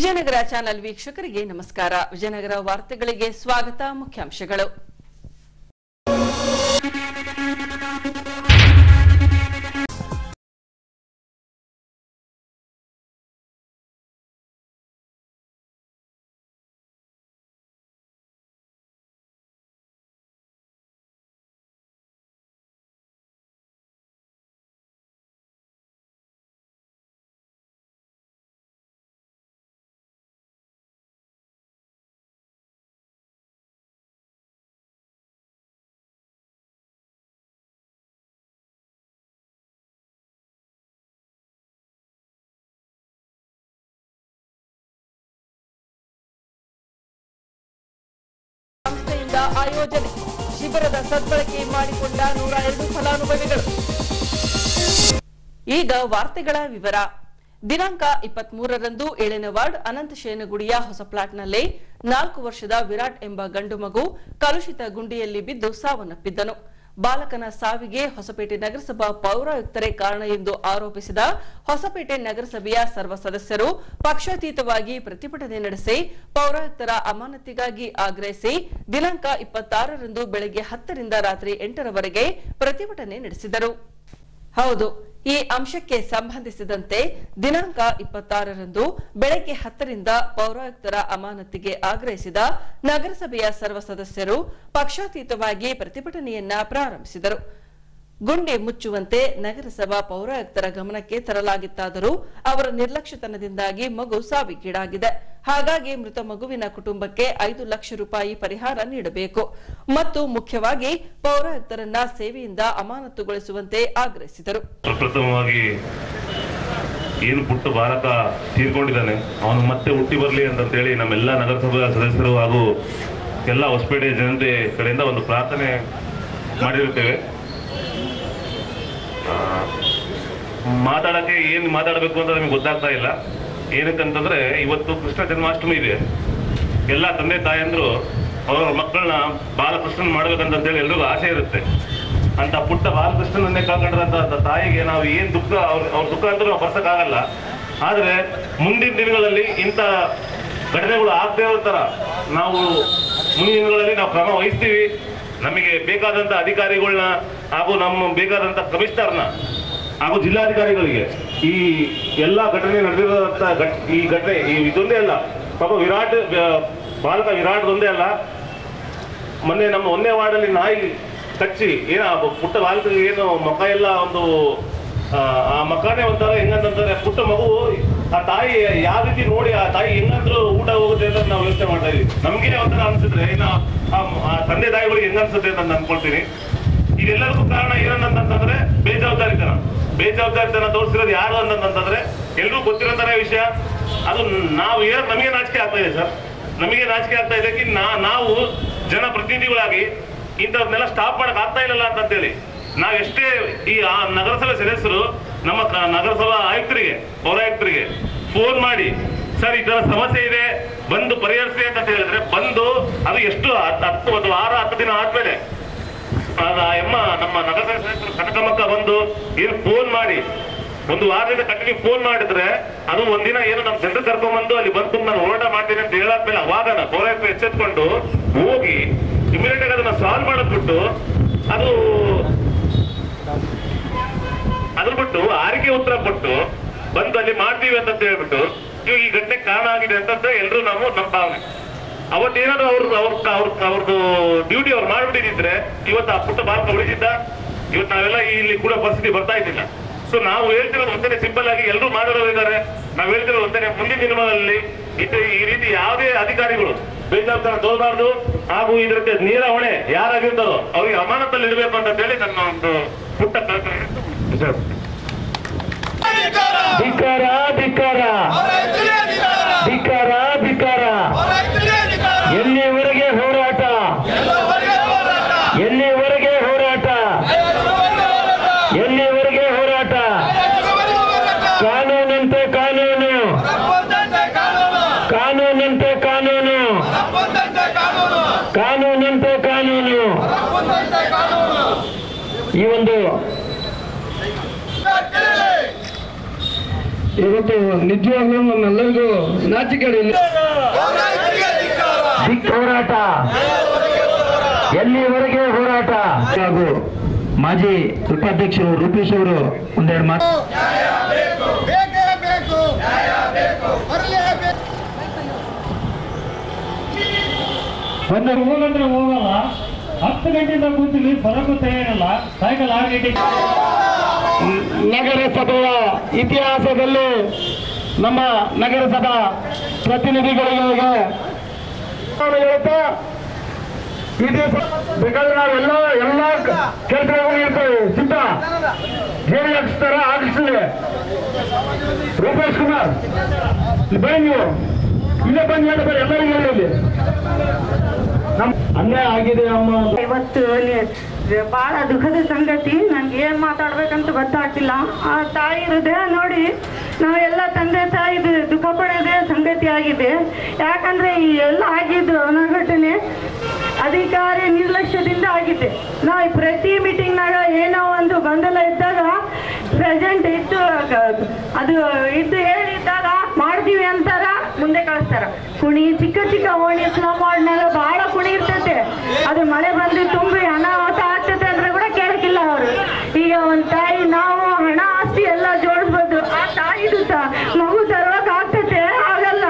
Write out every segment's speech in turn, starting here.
Vijayanagara channel ವೀಕ್ಷಕರಿಗೆ ನಮಸ್ಕಾರ ವಿಜಯನಗರ ವಾರ್ತೆಗಳಿಗೆ ಸ್ವಾಗತ ಮುಖ್ಯಾಂಶಗಳು ಸಂಸ್ಥೆಯಿಂದ ಆಯೋಜನೆ ಶಿಬಿರದ ಸದ್ಬಳಕೆ ಮಾಡಿಕೊಂಡ ನೂರ ಎರಡು ಫಲಾನುಭವಿಗಳು ಈಗ ವಾರ್ತೆಗಳ ವಿವರ ದಿನಾಂಕ ಇಪ್ಪತ್ತ್ ಮೂರರಂದು ಏಳನೇ ವಾರ್ಡ್ ಅನಂತ ಶೇನಗುಡಿಯ ಹೊಸ ಫ್ಲಾಟ್ನಲ್ಲಿ ನಾಲ್ಕು ವರ್ಷದ ವಿರಾಟ್ ಎಂಬ ಗಂಡು ಮಗು ಕಲುಷಿತ ಗುಂಡಿಯಲ್ಲಿ ಬಿದ್ದು ಸಾವನ್ನಪ್ಪಿದ್ದನು ಬಾಲಕನ ಸಾವಿಗೆ ಹೊಸಪೇಟೆ ನಗರಸಭಾ ಪೌರಾಯುಕ್ತರೇ ಕಾರಣ ಎಂದು ಆರೋಪಿಸಿದ ಹೊಸಪೇಟೆ ನಗರಸಭೆಯ ಸರ್ವ ಸದಸ್ಯರು ಪಕ್ಷಾತೀತವಾಗಿ ಪ್ರತಿಭಟನೆ ನಡೆಸಿ ಪೌರಾಯುಕ್ತರ ಅಮಾನತಿಗಾಗಿ ಆಗ್ರಹಿಸಿ ದಿನಾಂಕ ಇಪ್ಪತ್ತಾರರಂದು ಬೆಳಗ್ಗೆ ಹತ್ತರಿಂದ ರಾತ್ರಿ ಎಂಟರವರೆಗೆ ಪ್ರತಿಭಟನೆ ನಡೆಸಿದರು ಹೌದು ಈ ಅಂಶಕ್ಕೆ ಸಂಬಂಧಿಸಿದಂತೆ ದಿನಾಂಕ ಇಪ್ಪತ್ತಾರರಂದು ಬೆಳಗ್ಗೆ ಹತ್ತರಿಂದ ಪೌರಾಯುಕ್ತರ ಅಮಾನತಿಗೆ ಆಗ್ರಹಿಸಿದ ನಗರಸಭೆಯ ಸರ್ವ ಸದಸ್ಯರು ಪಕ್ಷಾತೀತವಾಗಿ ಪ್ರತಿಭಟನೆಯನ್ನ ಪ್ರಾರಂಭಿಸಿದರು ಗುಂಡಿ ಮುಚ್ಚುವಂತೆ ನಗರಸಭಾ ಪೌರಾಯುಕ್ತರ ಗಮನಕ್ಕೆ ತರಲಾಗಿತ್ತಾದರೂ ಅವರ ನಿರ್ಲಕ್ಷ್ಯತನದಿಂದಾಗಿ ಮಗು ಸಾವಿಗೀಡಾಗಿದೆ ಹಾಗಾಗಿ ಮೃತ ಮಗುವಿನ ಕುಟುಂಬಕ್ಕೆ ಐದು ಲಕ್ಷ ರೂಪಾಯಿ ಪರಿಹಾರ ನೀಡಬೇಕು ಮತ್ತು ಮುಖ್ಯವಾಗಿ ಪೌರಾಯುಕ್ತರನ್ನ ಸೇವೆಯಿಂದ ಅಮಾನತುಗೊಳಿಸುವಂತೆ ಆಗ್ರಹಿಸಿದರು ಪ್ರಪ್ರಥಮವಾಗಿ ಏನು ಪುಟ್ಟ ಬಾಲಕ ತೀರ್ಕೊಂಡಿದ್ದಾನೆ ಅವನು ಮತ್ತೆ ಹುಟ್ಟಿ ಬರಲಿ ಅಂತಂತೇಳಿ ನಮ್ಮೆಲ್ಲ ನಗರಸಭಾ ಸದಸ್ಯರು ಹಾಗೂ ಎಲ್ಲ ಹೊಸಪೇಟೆ ಜನತೆ ಕಡೆಯಿಂದ ಒಂದು ಪ್ರಾರ್ಥನೆ ಮಾಡಿರುತ್ತೇವೆ ಆ, ಮಾತಾಡಕ್ಕೆ ಏನು ಮಾತಾಡಬೇಕು ಅಂತ ನಮಗೆ ಗೊತ್ತಾಗ್ತಾ ಇಲ್ಲ ಏನಕ್ಕಂತಂದ್ರೆ ಇವತ್ತು ಕೃಷ್ಣ ಜನ್ಮಾಷ್ಟಮಿ ಇದೆ ಎಲ್ಲ ತಂದೆ ತಾಯಂದ್ರು ಅವರ ಮಕ್ಕಳನ್ನ ಬಾಲಕೃಷ್ಣನ್ ಮಾಡ್ಬೇಕಂತಂತೇಳಿ ಎಲ್ರಿಗೂ ಆಸೆ ಇರುತ್ತೆ ಅಂತ ಪುಟ್ಟ ಬಾಲಕೃಷ್ಣನನ್ನೇ ಕಳ್ಕೊಂಡ್ರಂತ ತಾಯಿಗೆ ನಾವು ಏನ್ ದುಃಖ ಅವ್ರ ಅವ್ರ ದುಃಖ ಅಂತ ನಾವು ಬರ್ಸಕ್ಕಾಗಲ್ಲ ಆದ್ರೆ ಮುಂದಿನ ದಿನಗಳಲ್ಲಿ ಇಂಥ ಘಟನೆಗಳು ಆಗದೇ ಇರೋ ತರ ನಾವು ಮುಂದಿನ ದಿನಗಳಲ್ಲಿ ನಾವು ಕ್ರಮ ವಹಿಸ್ತೀವಿ ನಮಗೆ ಬೇಕಾದಂತ ಅಧಿಕಾರಿಗಳನ್ನ ಹಾಗೂ ನಮ್ಮ ಬೇಕಾದಂತ ಕಮಿಷನರ್ನ ಹಾಗೂ ಜಿಲ್ಲಾಧಿಕಾರಿಗಳಿಗೆ ಈ ಎಲ್ಲಾ ಘಟನೆ ನಡೆದಿರೋದಂತ ಘಟ್- ಈ ಘಟನೆ ಈ ಇದೊಂದೇ ಅಲ್ಲ ಪಾಪ ವಿರಾಟ್ ಆ, ಬಾಲಕ ವಿರಾಟ್ ಒಂದೇ ಅಲ್ಲ ಮೊನ್ನೆ ನಮ್ಮ ಒಂದೇ ವಾರ್ಡಲ್ಲಿ ನಾಯಿ ಕಚ್ಚಿ ಏನ ಆ ಪುಟ್ಟ ಬಾಲಕರಿಗೆ ಏನು ಮಕ ಎಲ್ಲ ಒಂದು ಆ, ಆ ಮಕ್ಕನೇ ಒಂಥರ ಹೆಂಗಂತಂದ್ರೆ ಪುಟ್ಟ ಮಗು ಆ ತಾಯಿ ಯಾವ ರೀತಿ ನೋಡಿ ಆ ತಾಯಿ ಹೆಂಗಂದ್ರು ಊಟ ಹೋಗುತ್ತೆ ಅಂತ ನಾವು ಯೋಚನೆ ಮಾಡ್ತಾ ಇದೀವಿ ನಮ್ಗೆ ಒಂಥರ ಅನ್ಸಿದ್ರೆ ಇನ್ನು ಆ- ಆ ತಂದೆ ತಾಯಿಗಳಿಗೆ ಹೆಂಗ ಅನ್ಸುತ್ತೆ ಅಂತ ನಾನು ಅನ್ಕೊಳ್ತೀನಿ ಇದೆಲ್ಲದಕ್ಕೂ ಕಾರಣ ಏನಂತಂತಂದ್ರೆ ಬೇಜವಾಬ್ದಾರಿತನ ಬೇಜವಾಬ್ದಾರಿತನ ತೋರಿಸಿರೋದು ಯಾರು ಅಂತಂತಂದ್ರೆ ಎಲ್ರಿಗೂ ಗೊತ್ತಿರೋಂತಾನೆ ವಿಷಯ ಅದು ನಾವು ಏನೋ ನಮಗೆ ನಾಚಿಕೆ ಆಗ್ತಾ ಇದೆ ಸರ್ ನಮಗೆ ನಾಚಿಕೆ ಆಗ್ತಾ ಇದೆ ಕಿ ನಾ ನಾವು ಜನಪ್ರತಿನಿಧಿಗಳಾಗಿ ಇಂಥವ್ರನ್ನೆಲ್ಲ ಸ್ಟಾಪ್ ಮಾಡಕ್ ಆಗ್ತಾ ಇಲ್ಲಲ್ಲ ಅಂತಂತೇಳಿ ನಾವ್ ಎಷ್ಟೇ ಈ ಆ ನಗರಸಭೆ ಸದಸ್ಯರು ನಮ್ಮ ಕ- ನಗರಸಭಾ ಆಯುಕ್ತರಿಗೆ ಪೌರಾಯುಕ್ತರಿಗೆ ಫೋನ್ ಮಾಡಿ ಸರ್ ಈ ತರ ಸಮಸ್ಯೆ ಇದೆ ಬಂದು ಪರಿಹರಿಸಿ ಅಂತ ಹೇಳಿದ್ರೆ ಬಂದು ಅದು ಎಷ್ಟು ಹತ್- ಹತ್ತು ಒಂದು ವಾರ ಹತ್ತು ದಿನ ಆದ್ಮೇಲೆ ಆಗ ಆ ಎಮ್ಮ ನಮ್ಮ ನಗರಸಭೆ ಸದಸ್ಯರು ಕನಕಮಕ್ಕ ಬಂದು ಏನು ಫೋನ್ ಮಾಡಿ ಒಂದು ವಾರದಿಂದ ಕಂಟಿನ್ಯೂ ಫೋನ್ ಮಾಡಿದ್ರೆ ಅದು ಒಂದಿನ ಏನು ನಮ್ಮ ಜನರು ಕರ್ಕೊಂಡ್ಬಂದು ಅಲ್ಲಿ ಬಂದು ನಾನು ಹೋರಾಟ ಮಾಡ್ತೀನಿ ಅಂತ ಹೇಳಾದ್ಮೇಲೆ ಅವಾಗ ನಾನು ಪೌರಾಯುಕ್ತ ಎಚ್ಚೆತ್ಕೊಂಡು ಹೋಗಿ ಇಮಿಡಿಯೇಟ್ ಆಗಿ ಅದನ್ನ ಸಾಲ್ವ್ ಮಾಡೋದ್ಬಿಟ್ಟು ಅದು ಅದ್ರ ಬಿಟ್ಟು ಆರಿಕೆ ಉತ್ತರ ಕೊಟ್ಟು ಬಂದು ಅಲ್ಲಿ ಮಾಡ್ತೀವಿ ಅಂತ ಹೇಳ್ಬಿಟ್ಟು ಇವಾಗ ಈ ಘಟನೆ ಕಾರಣ ಆಗಿದೆ ಅಂತ ಎಲ್ಲರೂ ನಾವು ನಮ್ಮ ಭಾವನೆ ಅವತ್ತೇನಾದ್ರು ಅವ್ರ ಅವ್ರ ಅವ್ರ ಅವ್ರದ್ದು ಡ್ಯೂಟಿ ಅವ್ರು ಮಾಡ್ಬಿಟ್ಟಿದ್ರೆ ಇವತ್ತು ಆ ಪುಟ್ಟ ಬಾಲಕ ಉಳಿದಿದ್ದ ಇವತ್ತು ನಾವೆಲ್ಲ ಇಲ್ಲಿ ಕೂಡ ಪರಿಸ್ಥಿತಿ ಬರ್ತಾ ಇದ್ದಿಲ್ಲ ಸೊ ನಾವು ಹೇಳ್ತಿರೋದು ಒಂದೇ ಸಿಂಪಲ್ ಆಗಿ ಎಲ್ಲರೂ ಮಾಡಿರೋರು ಇದ್ದಾರೆ ನಾವು ಹೇಳ್ತಿರೋದು ಒಂದೇ ಮುಂದಿನ ದಿನಗಳಲ್ಲಿ ಇದು ಈ ರೀತಿ ಯಾವುದೇ ಅಧಿಕಾರಿಗಳು ಬೇಜವಾಬ್ದಾರ ತೋರಬಾರ್ದು ಹಾಗೂ ಇದಕ್ಕೆ ನೇರ ಹೊಣೆ ಯಾರಾಗಿರ್ತಾರೋ ಅವ್ರಿಗೆ ಅಮಾನತಲ್ಲಿ ಇಡಬೇಕು ಅಂತ ಹೇಳಿ ನನ್ನ ಒಂದು ಪುಟ್ಟ ಕಲ್ಪನೆ ಸರ್ ಧಿಕ್ಕಾರ ಧಿಕ್ಕಾರ ಧಿಕ್ಕಾರ ಧಿಕ್ಕಾರ ಎಲ್ಲಿವರೆಗೆ ಹೋರಾಟ ಎಲ್ಲಿವರೆಗೆ ಹೋರಾಟ ಎಲ್ಲಿವರೆಗೆ ಹೋರಾಟ ಕಾನೂನಂತೆ ಕಾನೂನು ಕಾನೂನಂತೆ ಕಾನೂನು ಕಾನೂನಂತೆ ಕಾನೂನು ಈ ಒಂದು ಇವತ್ತು ನಿಜವಾಗ್ಲೂ ನಮ್ಮೆಲ್ಲರಿಗೂ ನಾಚಿಕೆಡಿ ಹೋರಾಟ ಎಲ್ಲಿವರೆಗೆ ಹೋರಾಟ ಹಾಗೂ ಮಾಜಿ ಉಪಾಧ್ಯಕ್ಷರು ರೂಪೇಶ್ ಅವರು ಒಂದೆರಡು ಮಾತು ಬೇಕೇ ಬೇಕು ಬರಲೇಬೇಕು ಒಂದು ಹೋಗಂದ್ರೆ ಹೋಗಲ್ಲ ಹತ್ತು ಗಂಟೆಯಿಂದ ಕೂತಿದ್ವಿ ಬರೋಕ್ಕೂ ತಯಾರಿಲ್ಲ ಸಾಯಂಕಾಲ ಆರು ಗಂಟೆಗೆ ನಗರಸಭೆಯ ಇತಿಹಾಸದಲ್ಲಿ ನಮ್ಮ ನಗರಸಭಾ ಪ್ರತಿನಿಧಿಗಳಿಗೆ ನಾನು ಹೇಳ್ತಾ ಇದೇ ಸ- ಬೇಕಾದ್ರೆ ನಾವೆಲ್ಲ ಎಲ್ಲ ಕೆಲಸಗಳು ಇರ್ತೇವೆ ಸಿದ್ಧ ಹೇಳಿ ಹಾಕಿಸ್ತಾರ ಹಾಕಿಸ್ಲಿ ರೂಪೇಶ್ ಕುಮಾರ್ ಇಲ್ಲಿ ಬನ್ನಿ ನೀವು ಇಲ್ಲೇ ಬಂದು ಹೇಳ್ತಾರೆ ಎಲ್ಲರಿಗೂ ಹೇಳಿ ನಮ್ ಅನ್ಯಾಯ ಆಗಿದೆ ಅಮ್ಮ ಅಂತ. ಇವತ್ತು ನಿ- ಬಹಳ ದುಃಖದ ಸಂಗತಿ ನನ್ಗೆ ಏನ್ ಮಾತಾಡ್ಬೇಕಂತ ಗೊತ್ತಾಗ್ತಿಲ್ಲ ಆ ತಾಯಿ ಹೃದಯ ನೋಡಿ ನಾವೆಲ್ಲ ತಂದೆ ತಾಯಿ ದುಃಖ ಪಡೋದೇ ಸಂಗತಿ ಆಗಿದೆ ಯಾಕಂದ್ರೆ ಈ ಎಲ್ಲ ಆಗಿದ್ದು ಅನಘಟನೆ ಅಧಿಕಾರಿ ನಿರ್ಲಕ್ಷ್ಯದಿಂದ ಆಗಿದೆ ನಾವು ಪ್ರತಿ ಮೀಟಿಂಗ್ನಾಗ ಏನೋ ಒಂದು ಗೊಂದಲ ಇದ್ದಾಗ ಪ್ರೆಸೆಂಟ್ ಇದ್ದು ಗ- ಅದು ಇದ್ದು ಹೇಳಿದ್ದಾಗ ಮಾಡ್ತೀವಿ ಅಂತಾರ ಮುಂದೆ ಕಳಿಸ್ತಾರ ಕುಣಿ ಚಿಕ್ಕ ಚಿಕ್ಕ ಓಣಿ ಸ್ಲಮ್ ವಾರ್ಡ್ನಾಗ ಬಹಳ ಕುಣಿ ಇರ್ತೈತೆ ಅದು ಮಳೆ ಬಂದು ತುಂಬಿ ಅನಾಹುತ ಆಗ್ತದೆ ಅಂದ್ರೆ ಕೂಡ ಕೇಳಕ್ಕಿಲ್ಲ ಅವರು ಈಗ ಒಂದ್ ತಾಯಿ ನಾವು ಹಣ ಆಸ್ತಿ ಎಲ್ಲ ಜೋಡಿಸ್ಬೋದು ಆ ತಾಯಿದು ಸ- ಮಗು ತರುವಾಗ ಆಗ್ತೈತೆ ಆಗಲ್ಲ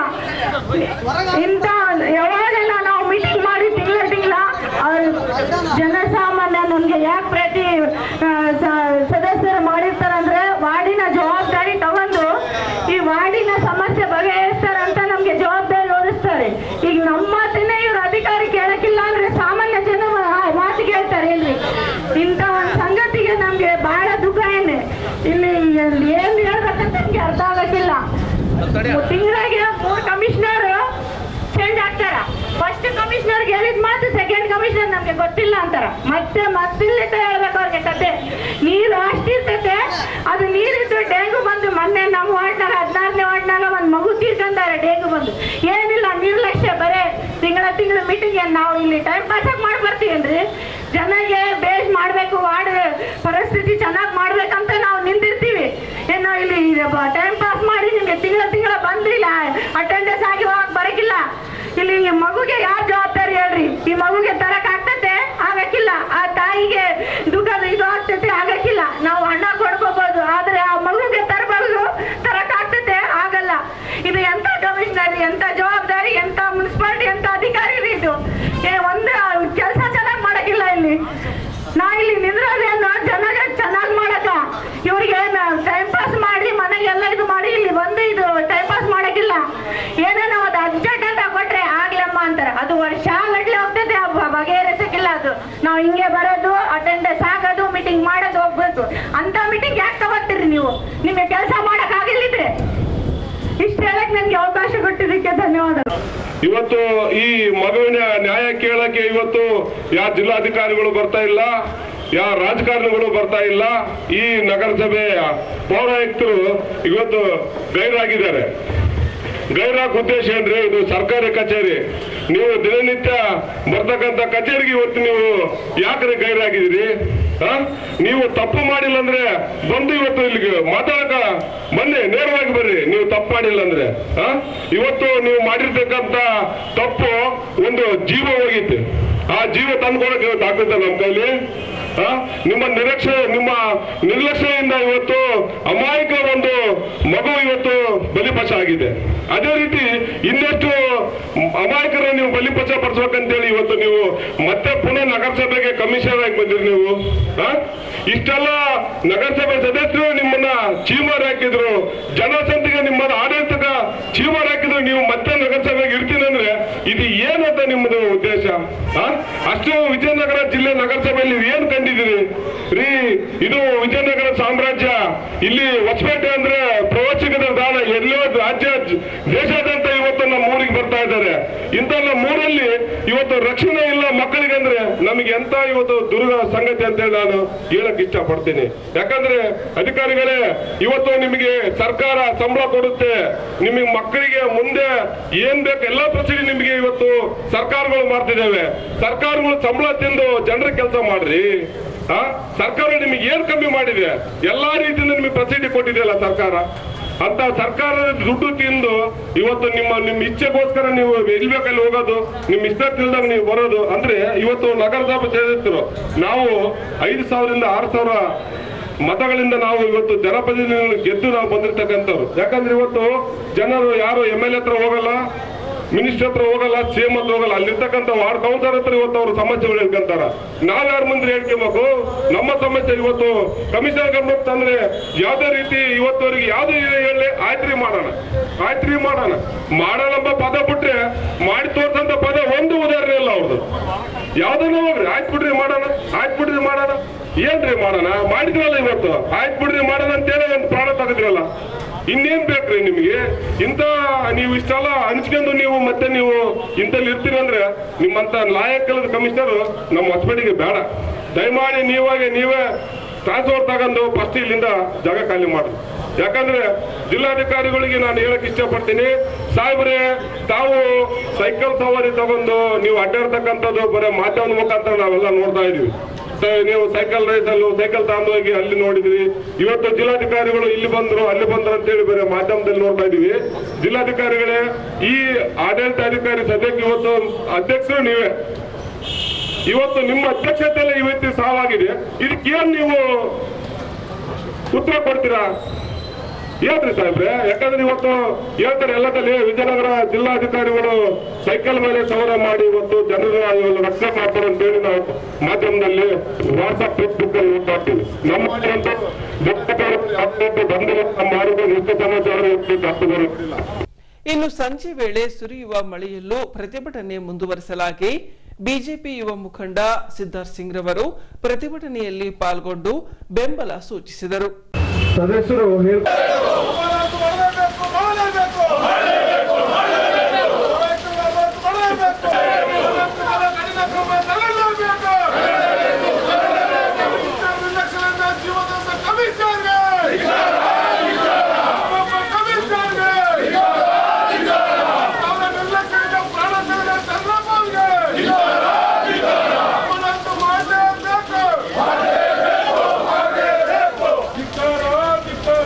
ಇಂಥ ಯಾವಾಗೆಲ್ಲ ನಾವು ಮೀಟಿಂಗ್ ಮಾಡಿ ತಿಂಗಳ ತಿಂಗಳ ಅವ್ರು ಜನಸಾಮಾನ್ಯ ನಮ್ಗೆ ಯಾಕೆ ಪ್ರತಿ ಆ, ಸ- ಸದಸ್ಯರು ಮಾಡಿರ್ತಾರಂದ್ರೆ ವಾರ್ಡಿನ ಜವಾಬ್ದಾರಿ ತಗೊಂಡು ಈ ವಾರ್ಡಿನ ಸಮಸ್ಯೆ ಬಗೆಹರಿಸ್ತಾರಂತ ನಮ್ಗೆ ಜವಾಬ್ದಾರಿ ಹೊರಿಸ್ತಾರೆ ಈಗ ನಮ್ಮ ಮಾತನ್ನೇ ಇವ್ರು ಅಧಿಕಾರಿ ಕೇಳಕ್ಕಿಲ್ಲ ಅಂದ್ರೆ ಸಾಮಾನ್ಯ ಜನ ಮಾ- ಮಾತು ಕೇಳ್ತಾರೆ ಇಲ್ರಿ ಇಂಥ ಒಂದು ಸಂಗತಿಗೆ ನಮ್ಗೆ ಬಹಳ ದುಃಖ ಏನೆ ಇಲ್ಲಿ ಎಲ್ಲಿ ಏನ್ ಹೇಳ್ಬೇಕಂತ ನಮ್ಗೆ ಅರ್ಥ ಆಗಕ್ಕಿಲ್ಲ ತಿಂಗಳಿಗೆ ಮೂರ್ ಕಮಿಷನರ್ ಚೇಂಜ್ ಆಗ್ತಾರ ಫಸ್ಟ್ ಕಮಿಷನರ್ ಹೇಳಿದ ಮಾತು ಸೆಕೆಂಡ್ ಕಮಿಷನರ್ ನಮ್ಗೆ ಗೊತ್ತಿಲ್ಲ ಅಂತಾರ ಮತ್ತೆ ಮತ್ತಿಲ್ಲಿಂದ ಹೇಳ್ಬೇಕು ಅವ್ರಿಗೆ ಕತೆ ನೀರು ಅಷ್ಟಿರ್ತೈತೆ ಅದು ನೀರಿದ್ದು ಡೆಂಗು ಬಂದು ಮೊನ್ನೆ ನಮ್ಮ ವಾರ್ಡ್ನಾಗ ಹದಿನಾರನೇ ವಾರ್ಡ್ನಾಗ ಒಂದ್ ಮಗು ತೀರ್ಕೊಂಡಾರೆ ಡೆಂಗು ಬಂದು ಏನಿಲ್ಲ ನಿರ್ಲಕ್ಷ್ಯ ಬರೇ ತಿಂಗಳ ತಿಂಗಳ ಮೀಟಿಂಗ್ ನಾವು ಇಲ್ಲಿ ಟೈಮ್ ಪಾಸ್ ಆಗಿ ಮಾಡಿ ಬರ್ತೀವೇನ್ರಿ ಜನಗೆ ಬೇಸ್ ಮಾಡ್ಬೇಕು ವಾರ್ಡ್ ಪರಿಸ್ಥಿತಿ ಚೆನ್ನಾಗಿ ಮಾಡ್ಬೇಕಂತ ನಾವು ನಿಂತಿರ್ತೀವಿ ಏನೋ ಇಲ್ಲಿ ಟೈಮ್ ಪಾಸ್ ಮಾಡಿ ನಿಮ್ಗೆ ತಿಂಗಳ ತಿಂಗಳ ಬಂದಿಲ್ಲ ಅಟೆಂಡೆನ್ಸ್ ಆಗಿ ಹೋಗಕ್ ಬರಕಿಲ್ಲ ಇಲ್ಲಿ ಈ ಮಗುಗೆ ಯಾರ್ ಜವಾಬ್ದಾರಿ ಹೇಳ್ರಿ ಈ ಮಗುಗೆ ತರಕ್ ಆಗ್ತತೆ ಆಗಕ್ಕಿಲ್ಲ ಆ ತಾಯಿಗೆ ದುಃಖದ ಇದು ಆಗ್ತತೆ ಆಗಕ್ಕಿಲ್ಲ ನಾವು ಹಣ ಕೊಡ್ಕೋಬಹುದು ಆದ್ರೆ ಆ ಮಗುಗೆ ತರಬಹುದು ತರಕ್ ಆಗ್ತತೆ ಆಗಲ್ಲ ಇದು ಎಂತ ಕಮಿಷನರ್ ಎಂತ ಜವಾಬ್ದಾರಿ ಎಂತ ಮುನ್ಸಿಪಾಲಿಟಿ ಎಂತ ಅಧಿಕಾರಿ ರೀ ಇದು ಏ ಒಂದು ಕೆಲಸ ಚೆನ್ನಾಗಿ ಮಾಡಕ್ಕಿಲ್ಲ ಇಲ್ಲಿ ನಾ ಇಲ್ಲಿ ನಿಂದ್ರೋದೇನು ಜನಗೆ ಚೆನ್ನಾಗಿ ಮಾಡಕ ಇವ್ರಿಗೆ ಟೈಮ್ ಪಾಸ್ ಮಾಡಿ ಮನೆಗೆಲ್ಲ ಇದು ಮಾಡಿ ಇಲ್ಲಿ ಬಂದು ಇದು ಟೈಮ್ ಪಾಸ್ ಮಾಡಕ್ಕಿಲ್ಲ ಏನೇನೋ ಅದು ಅರ್ಜೆಂಟ್ ಅಂತ ಕೊಟ್ರೆ ಆಗ್ಲಮ್ಮ ಅಂತಾರೆ ಅದು ವರ್ಷ ಗಟ್ಲೆ ಹೋಗ್ತದೆ ಆ ಬ- ಬಗೆಹರಿಸಕ್ಕಿಲ್ಲ ಅದು ನಾವು ಹಿಂಗೆ ಬರೋದು ಅಟೆಂಡೆನ್ಸ್ ಆಗೋದು ಮೀಟಿಂಗ್ ಮಾಡೋದು ಹೋಗ್ಬೇಕು ಅಂತ ಮೀಟಿಂಗ್ ಯಾಕೆ ತಗೋತೀರಿ ನೀವು ನಿಮ್ಗೆ ಕೆಲಸ ಮಾಡಕ್ ಆಗಿಲ್ಲಿದ್ರೆ ಇಷ್ಟು ಹೇಳಕ್ ನನ್ಗೆ ಅವಕಾಶ ಕೊಟ್ಟಿದ್ದಕ್ಕೆ ಧನ್ಯವಾದಗಳು ಇವತ್ತು ಈ ಮಗುವಿನ ನ್ಯಾಯ ಕೇಳಕ್ಕೆ ಇವತ್ತು ಯಾವ ಜಿಲ್ಲಾಧಿಕಾರಿಗಳು ಬರ್ತಾ ಇಲ್ಲ ಯಾವ ರಾಜಕಾರಣಿಗಳು ಬರ್ತಾ ಇಲ್ಲ ಈ ನಗರಸಭೆಯ ಪೌರಾಯುಕ್ತರು ಇವತ್ತು ಗೈರಾಗಿದ್ದಾರೆ ಗೈರಾಗ ಉದ್ದೇಶ ಏನ್ರಿ ಇದು ಸರ್ಕಾರಿ ಕಚೇರಿ ನೀವು ದಿನನಿತ್ಯ ಬರ್ತಕ್ಕಂಥ ಕಚೇರಿಗೆ ಇವತ್ತು ನೀವು ಯಾಕ್ರೆ ಗೈರಾಗಿದ್ದೀರಿ ಆ? ನೀವು ತಪ್ಪು ಮಾಡಿಲ್ಲ ಅಂದ್ರೆ ಬಂದು ಇವತ್ತು ಇಲ್ಲಿಗೆ ಮಾತಾಡಕ ಬನ್ನಿ ನೇರವಾಗಿ ಬರ್ರಿ ನೀವು ತಪ್ಪು ಮಾಡಿಲ್ಲ ಅಂದ್ರೆ ಆ? ಇವತ್ತು ನೀವು ಮಾಡಿರ್ತಕ್ಕಂಥ ತಪ್ಪು ಒಂದು ಜೀವ ಹೋಗಿತ್ತು ಆ ಜೀವ ತಂದ್ಕೊಳಕ್ ಇವತ್ತು ಆಗ್ತದೆ ನಮ್ಮ ಕೈಲಿ ಆ? ನಿಮ್ಮ ನಿರೀಕ್ಷೆ ನಿಮ್ಮ ನಿರ್ಲಕ್ಷ್ಯದಿಂದ ಇವತ್ತು ಅಮಾಯಕ ಒಂದು ಮಗು ಇವತ್ತು ಬಲಿಪಶ ಆಗಿದೆ ಅದೇ ರೀತಿ ಇನ್ನೆಷ್ಟು ಅಮಾಯಕರ ನೀವು ಬಲಿಪಶ ಪಡಿಸ್ಬೇಕಂತೇಳಿ ಇವತ್ತು ನೀವು ಮತ್ತೆ ಪುನಃ ನಗರಸಭೆಗೆ ಕಮಿಷನರ್ ಆಗಿ ಬಂದಿರಿ ನೀವು ಆ? ಇಷ್ಟೆಲ್ಲ ನಗರಸಭೆ ಸದಸ್ಯರು ನಿಮ್ಮನ್ನ ಚೀಮಾರ್ ಹಾಕಿದ್ರು ಜನಸಂಖ್ಯೆಗೆ ನಿಮ್ಮ ಆಡಳಿತಕ ಚೀಮಾರ್ ಹಾಕಿದ್ರು ನೀವು ಮತ್ತೆ ನಗರಸಭೆಗೆ ಇರ್ತೀನಿ ಅಂದ್ರೆ ಇದು ಏನಂತ ನಿಮ್ಮದು ಉದ್ದೇಶ ಆ? ಅಷ್ಟು ವಿಜಯನಗರ ಜಿಲ್ಲೆ ನಗರಸಭೆಯಲ್ಲಿ ನೀವು ಏನ್ ಕಂಡಿದ್ದೀರಿ ರೀ ಇದು ವಿಜಯನಗರ ಸಾಮ್ರಾಜ್ಯ ಇಲ್ಲಿ ಹೊಸಪೇಟೆ ಅಂದ್ರೆ ಪ್ರವಾಸಿಗರ ದಾನ ಎಲ್ಲೋ ರಾಜ್ಯ ಜ- ದೇಶಾದ್ಯಂತ ಇವತ್ತು ನಮ್ಮ ಊರಿಗೆ ಬರ್ತಾ ಇದ್ದಾರೆ ಇಂಥ ನಮ್ಮ ಊರಲ್ಲಿ ಇವತ್ತು ರಕ್ಷಣೆ ಇಲ್ಲ ಮಕ್ಕಳಿಗೆ ಅಂದ್ರೆ ನಮಗೆ ಎಂತ ಇವತ್ತು ದುರ್ಗ ಸಂಗತಿ ಅಂತ ಹೇಳಿ ನಾನು ಹೇಳಕ್ ಇಷ್ಟಪಡ್ತೀನಿ ಯಾಕಂದ್ರೆ ಅಧಿಕಾರಿಗಳೇ ಇವತ್ತು ನಿಮಗೆ ಸರ್ಕಾರ ಸಂಬಳ ಕೊಡುತ್ತೆ ನಿಮಗೆ ಮಕ್ಕಳಿಗೆ ಮುಂದೆ ಏನ್ ಬೇಕು ಎಲ್ಲಾ ಪ್ರಸಿದ್ಧಿ ನಿಮಗೆ ಇವತ್ತು ಸರ್ಕಾರಗಳು ಮಾಡ್ತಿದ್ದೇವೆ ಸರ್ಕಾರಗಳು ಸಂಬಳ ತಿಂದು ಜನರ ಕೆಲಸ ಮಾಡ್ರಿ ಆ ಸರ್ಕಾರ ನಿಮಗೆ ಏನ್ ಕಮ್ಮಿ ಮಾಡಿದೆ ಎಲ್ಲಾ ರೀತಿಯಿಂದ ನಿಮಗೆ ಪ್ರಸಿದ್ಧಿ ಕೊಟ್ಟಿದೆಯಲ್ಲ ಸರ್ಕಾರ ಅಂತ ಸರ್ಕಾರದ ದುಡ್ಡು ತಿಂದು ಇವತ್ತು ನಿಮ್ಮ ನಿಮ್ಮ ಇಚ್ಛೆಗೋಸ್ಕರ ನೀವು ಎಲ್ಲಿ ಬೇಕಲ್ಲಿ ಹೋಗೋದು ನಿಮ್ಮ ಇಷ್ಟ ತಿಳ್ದಂಗೆ ನೀವು ಬರೋದು ಅಂದ್ರೆ ಇವತ್ತು ನಗರಸಭೆ ಸೇರಿದ್ರು ನಾವು ಐದು ಸಾವಿರದಿಂದ ಆರು ಸಾವಿರ ಮತಗಳಿಂದ ನಾವು ಇವತ್ತು ಜನಪ್ರತಿನಿಧಿಗಳನ್ನು ಗೆದ್ದು ನಾವು ಬಂದಿರ್ತಕ್ಕಂಥವ್ರು ಯಾಕಂದ್ರೆ ಇವತ್ತು ಜನರು ಯಾರು ಎಂ ಎಲ್ ಹತ್ರ ಹೋಗಲ್ಲ ಮಿನಿಸ್ಟರ್ ಹತ್ರ ಹೋಗಲ್ಲ ಸಿಎಂ ಹತ್ರ ಹೋಗಲ್ಲ ಅಲ್ಲಿರ್ತಕ್ಕಂಥ ವಾರ್ಡ್ ಕೌನ್ಸಿಲರ್ ಹತ್ರ ಇವತ್ತು ಅವ್ರ ಸಮಸ್ಯೆಗಳು ಹೇಳ್ಕೊಂತಾರ ನಾವ್ಯಾರ ಮುಂದೆ ಹೇಳ್ಕೊಬೇಕು ನಮ್ಮ ಸಮಸ್ಯೆ ಇವತ್ತು ಕಮಿಷನರ್ ಗಮನಕ್ಕೆ ತಂದ್ರೆ ಯಾವ್ದೇ ರೀತಿ ಇವತ್ತವರೆಗೆ ಯಾವ್ದು ಹೇಳಿ ಆಯ್ತ್ರಿ ಮಾಡೋಣ ಆಯ್ತ್ರಿ ಮಾಡೋಣ ಮಾಡೋಣ ಎಂಬ ಪದ ಬಿಟ್ರೆ ಮಾಡಿ ತೋರ್ಸಂತ ಪದ ಒಂದು ಉದಾಹರಣೆ ಇಲ್ಲ ಅವ್ರದ್ದು ಯಾವ್ದನ್ನ ಹೋಗ್ರಿ ಆಯ್ತು ಬಿಡ್ರಿ ಮಾಡೋಣ ಆಯ್ತು ಬಿಡ್ರಿ ಮಾಡೋಣ ಏನ್ರಿ ಮಾಡೋಣ ಮಾಡಿದ್ರಲ್ಲ ಇವತ್ತು ಆಯ್ತು ಬಿಡ್ರಿ ಮಾಡೋಣ ಅಂತೇಳಿ ಒಂದು ಪ್ರಾಣ ತೆಗೆದ್ರಲ್ಲ ಇನ್ನೇನ್ ಬೇಕ್ರಿ ನಿಮ್ಗೆ ಇಂತ ನೀವು ಇಷ್ಟೆಲ್ಲ ಹಂಚ್ಕೊಂಡು ನೀವು ಮತ್ತೆ ನೀವು ಇಂತಲ್ಲಿ ಇರ್ತೀರಿ ಅಂದ್ರೆ ನಿಮ್ಮಂತ ಲಾಯಕಲ್ಲದ ಕಮಿಷನರ್ ನಮ್ಮ ಹೊಸಪೇಟೆಗೆ ಬೇಡ ದಯಮಾಡಿ ನೀವಾಗೆ ನೀವೇ ಟ್ರಾನ್ಸ್ಫರ್ ತಗೊಂಡು ಫಸ್ಟ್ ಇಲ್ಲಿಂದ ಜಾಗ ಖಾಲಿ ಮಾಡಿ ಯಾಕಂದ್ರೆ ಜಿಲ್ಲಾಧಿಕಾರಿಗಳಿಗೆ ನಾನು ಹೇಳಕ್ ಇಷ್ಟಪಡ್ತೀನಿ ಸಾಹೇಬ್ರೆ ತಾವು ಸೈಕಲ್ ಸವಾರಿ ತಗೊಂಡು ನೀವು ಅಡ್ಡಾಡ್ತಕ್ಕಂಥದ್ದು ಬರೀ ಮಾಧ್ಯಮದ ಮುಖಾಂತರ ನಾವೆಲ್ಲ ನೋಡ್ತಾ ಇದೀವಿ ಸ- ನೀವು ಸೈಕಲ್ ರೇಸ್ ಅಲ್ಲೂ ಸೈಕಲ್ ತಗೊಂಡು ಹೋಗಿ ಅಲ್ಲಿ ನೋಡಿದ್ರಿ ಇವತ್ತು ಜಿಲ್ಲಾಧಿಕಾರಿಗಳು ಇಲ್ಲಿ ಬಂದ್ರು ಅಲ್ಲಿ ಬಂದ್ರು ಅಂತೇಳಿ ಬೇರೆ ಮಾಧ್ಯಮದಲ್ಲಿ ನೋಡ್ತಾ ಇದೀವಿ ಜಿಲ್ಲಾಧಿಕಾರಿಗಳೇ ಈ ಆಡಳಿತಾಧಿಕಾರಿ ಸದ್ಯಕ್ಕೆ ಇವತ್ತು ಅಧ್ಯಕ್ಷರು ನೀವೇ ಇವತ್ತು ನಿಮ್ಮ ಅಧ್ಯಕ್ಷತೆಯಲ್ಲಿ ಇವತ್ತು ಸಾವಾಗಿದೆ ಇದಕ್ಕೇನ್ ನೀವು ಉತ್ತರ ಕೊಡ್ತೀರಾ ಹೇಳ್ರಿ ಸಾಹೇಬ್ರೆ ಯಾಕಂದ್ರೆ ಇವತ್ತು ಹೇಳ್ತಾರೆ ಎಲ್ಲದಲ್ಲಿ ವಿಜಯನಗರ ಜಿಲ್ಲಾಧಿಕಾರಿಗಳು ಸೈಕಲ್ ಮೇಲೆ ಸವಾರ ಮಾಡಿ ಇವತ್ತು ಜನರ ಇವನ್ನು ರಕ್ಷಣೆ ಮಾಡ್ತಾರೆ ಅಂತ ಹೇಳಿ ನಾವು ಮಾಧ್ಯಮದಲ್ಲಿ ವಾಟ್ಸ್ಆಪ್ ಫೇಸ್ಬುಕ್ ಅಲ್ಲಿ ಮಾಡ್ತೀವಿ ನಮ್ಮ ಒಂದು ಅಪ್ಡೇಟ್ ಬಂದಿಲ್ಲ ನಮ್ಮ ಮಾಡಿದ ನಿತ್ಯ ಸಮಾಚಾರ ಇರ್ಬೇಕು ಅಷ್ಟು ಬರುತ್ತಿಲ್ಲ ಇನ್ನು ಸಂಜೆ ವೇಳೆ ಸುರಿಯುವ ಮಳೆಯಲ್ಲೂ ಪ್ರತಿಭಟನೆ ಮುಂದುವರಿಸಲಾಗಿ ಬಿಜೆಪಿ ಯುವ ಮುಖಂಡ ಸಿದ್ದಾರ್ಥ್ ಸಿಂಗ್ ರವರು ಪ್ರತಿಭಟನೆಯಲ್ಲಿ ಪಾಲ್ಗೊಂಡು ಬೆಂಬಲ ಸೂಚಿಸಿದರು ಸದಸ್ಯರು ಹೇಳ್- ಹೋರಾಟ ಮಾಡಲೇಬೇಕು ಮಾಡಲೇಬೇಕು ಮಾಡಲೇಬೇಕು ಮಾಡಲೇಬೇಕು ಮಾಡಲೇಬೇಕು ಕಡಿಮೆ ಕ್ರಮ ತಗೊಳ್ಳಲೇಬೇಕು ನಿರ್ಲಕ್ಷ್ಯದಿಂದ ಜೀವನದ ಕಮಿಷನ್ಗೆ ಕಮಿಷನ್ಗೆ ಅವರ ನಿರ್ಲಕ್ಷ್ಯದಿಂದ ಪ್ರಾಣ ತೆಗೆದ ಚಂದ್ರಪ್ಪಗೆ ಅವನಂತೂ ಮಾಡಲೇಬೇಕು ಧಿಕ್ಕಾರ ಧಿಕ್ಕಾರ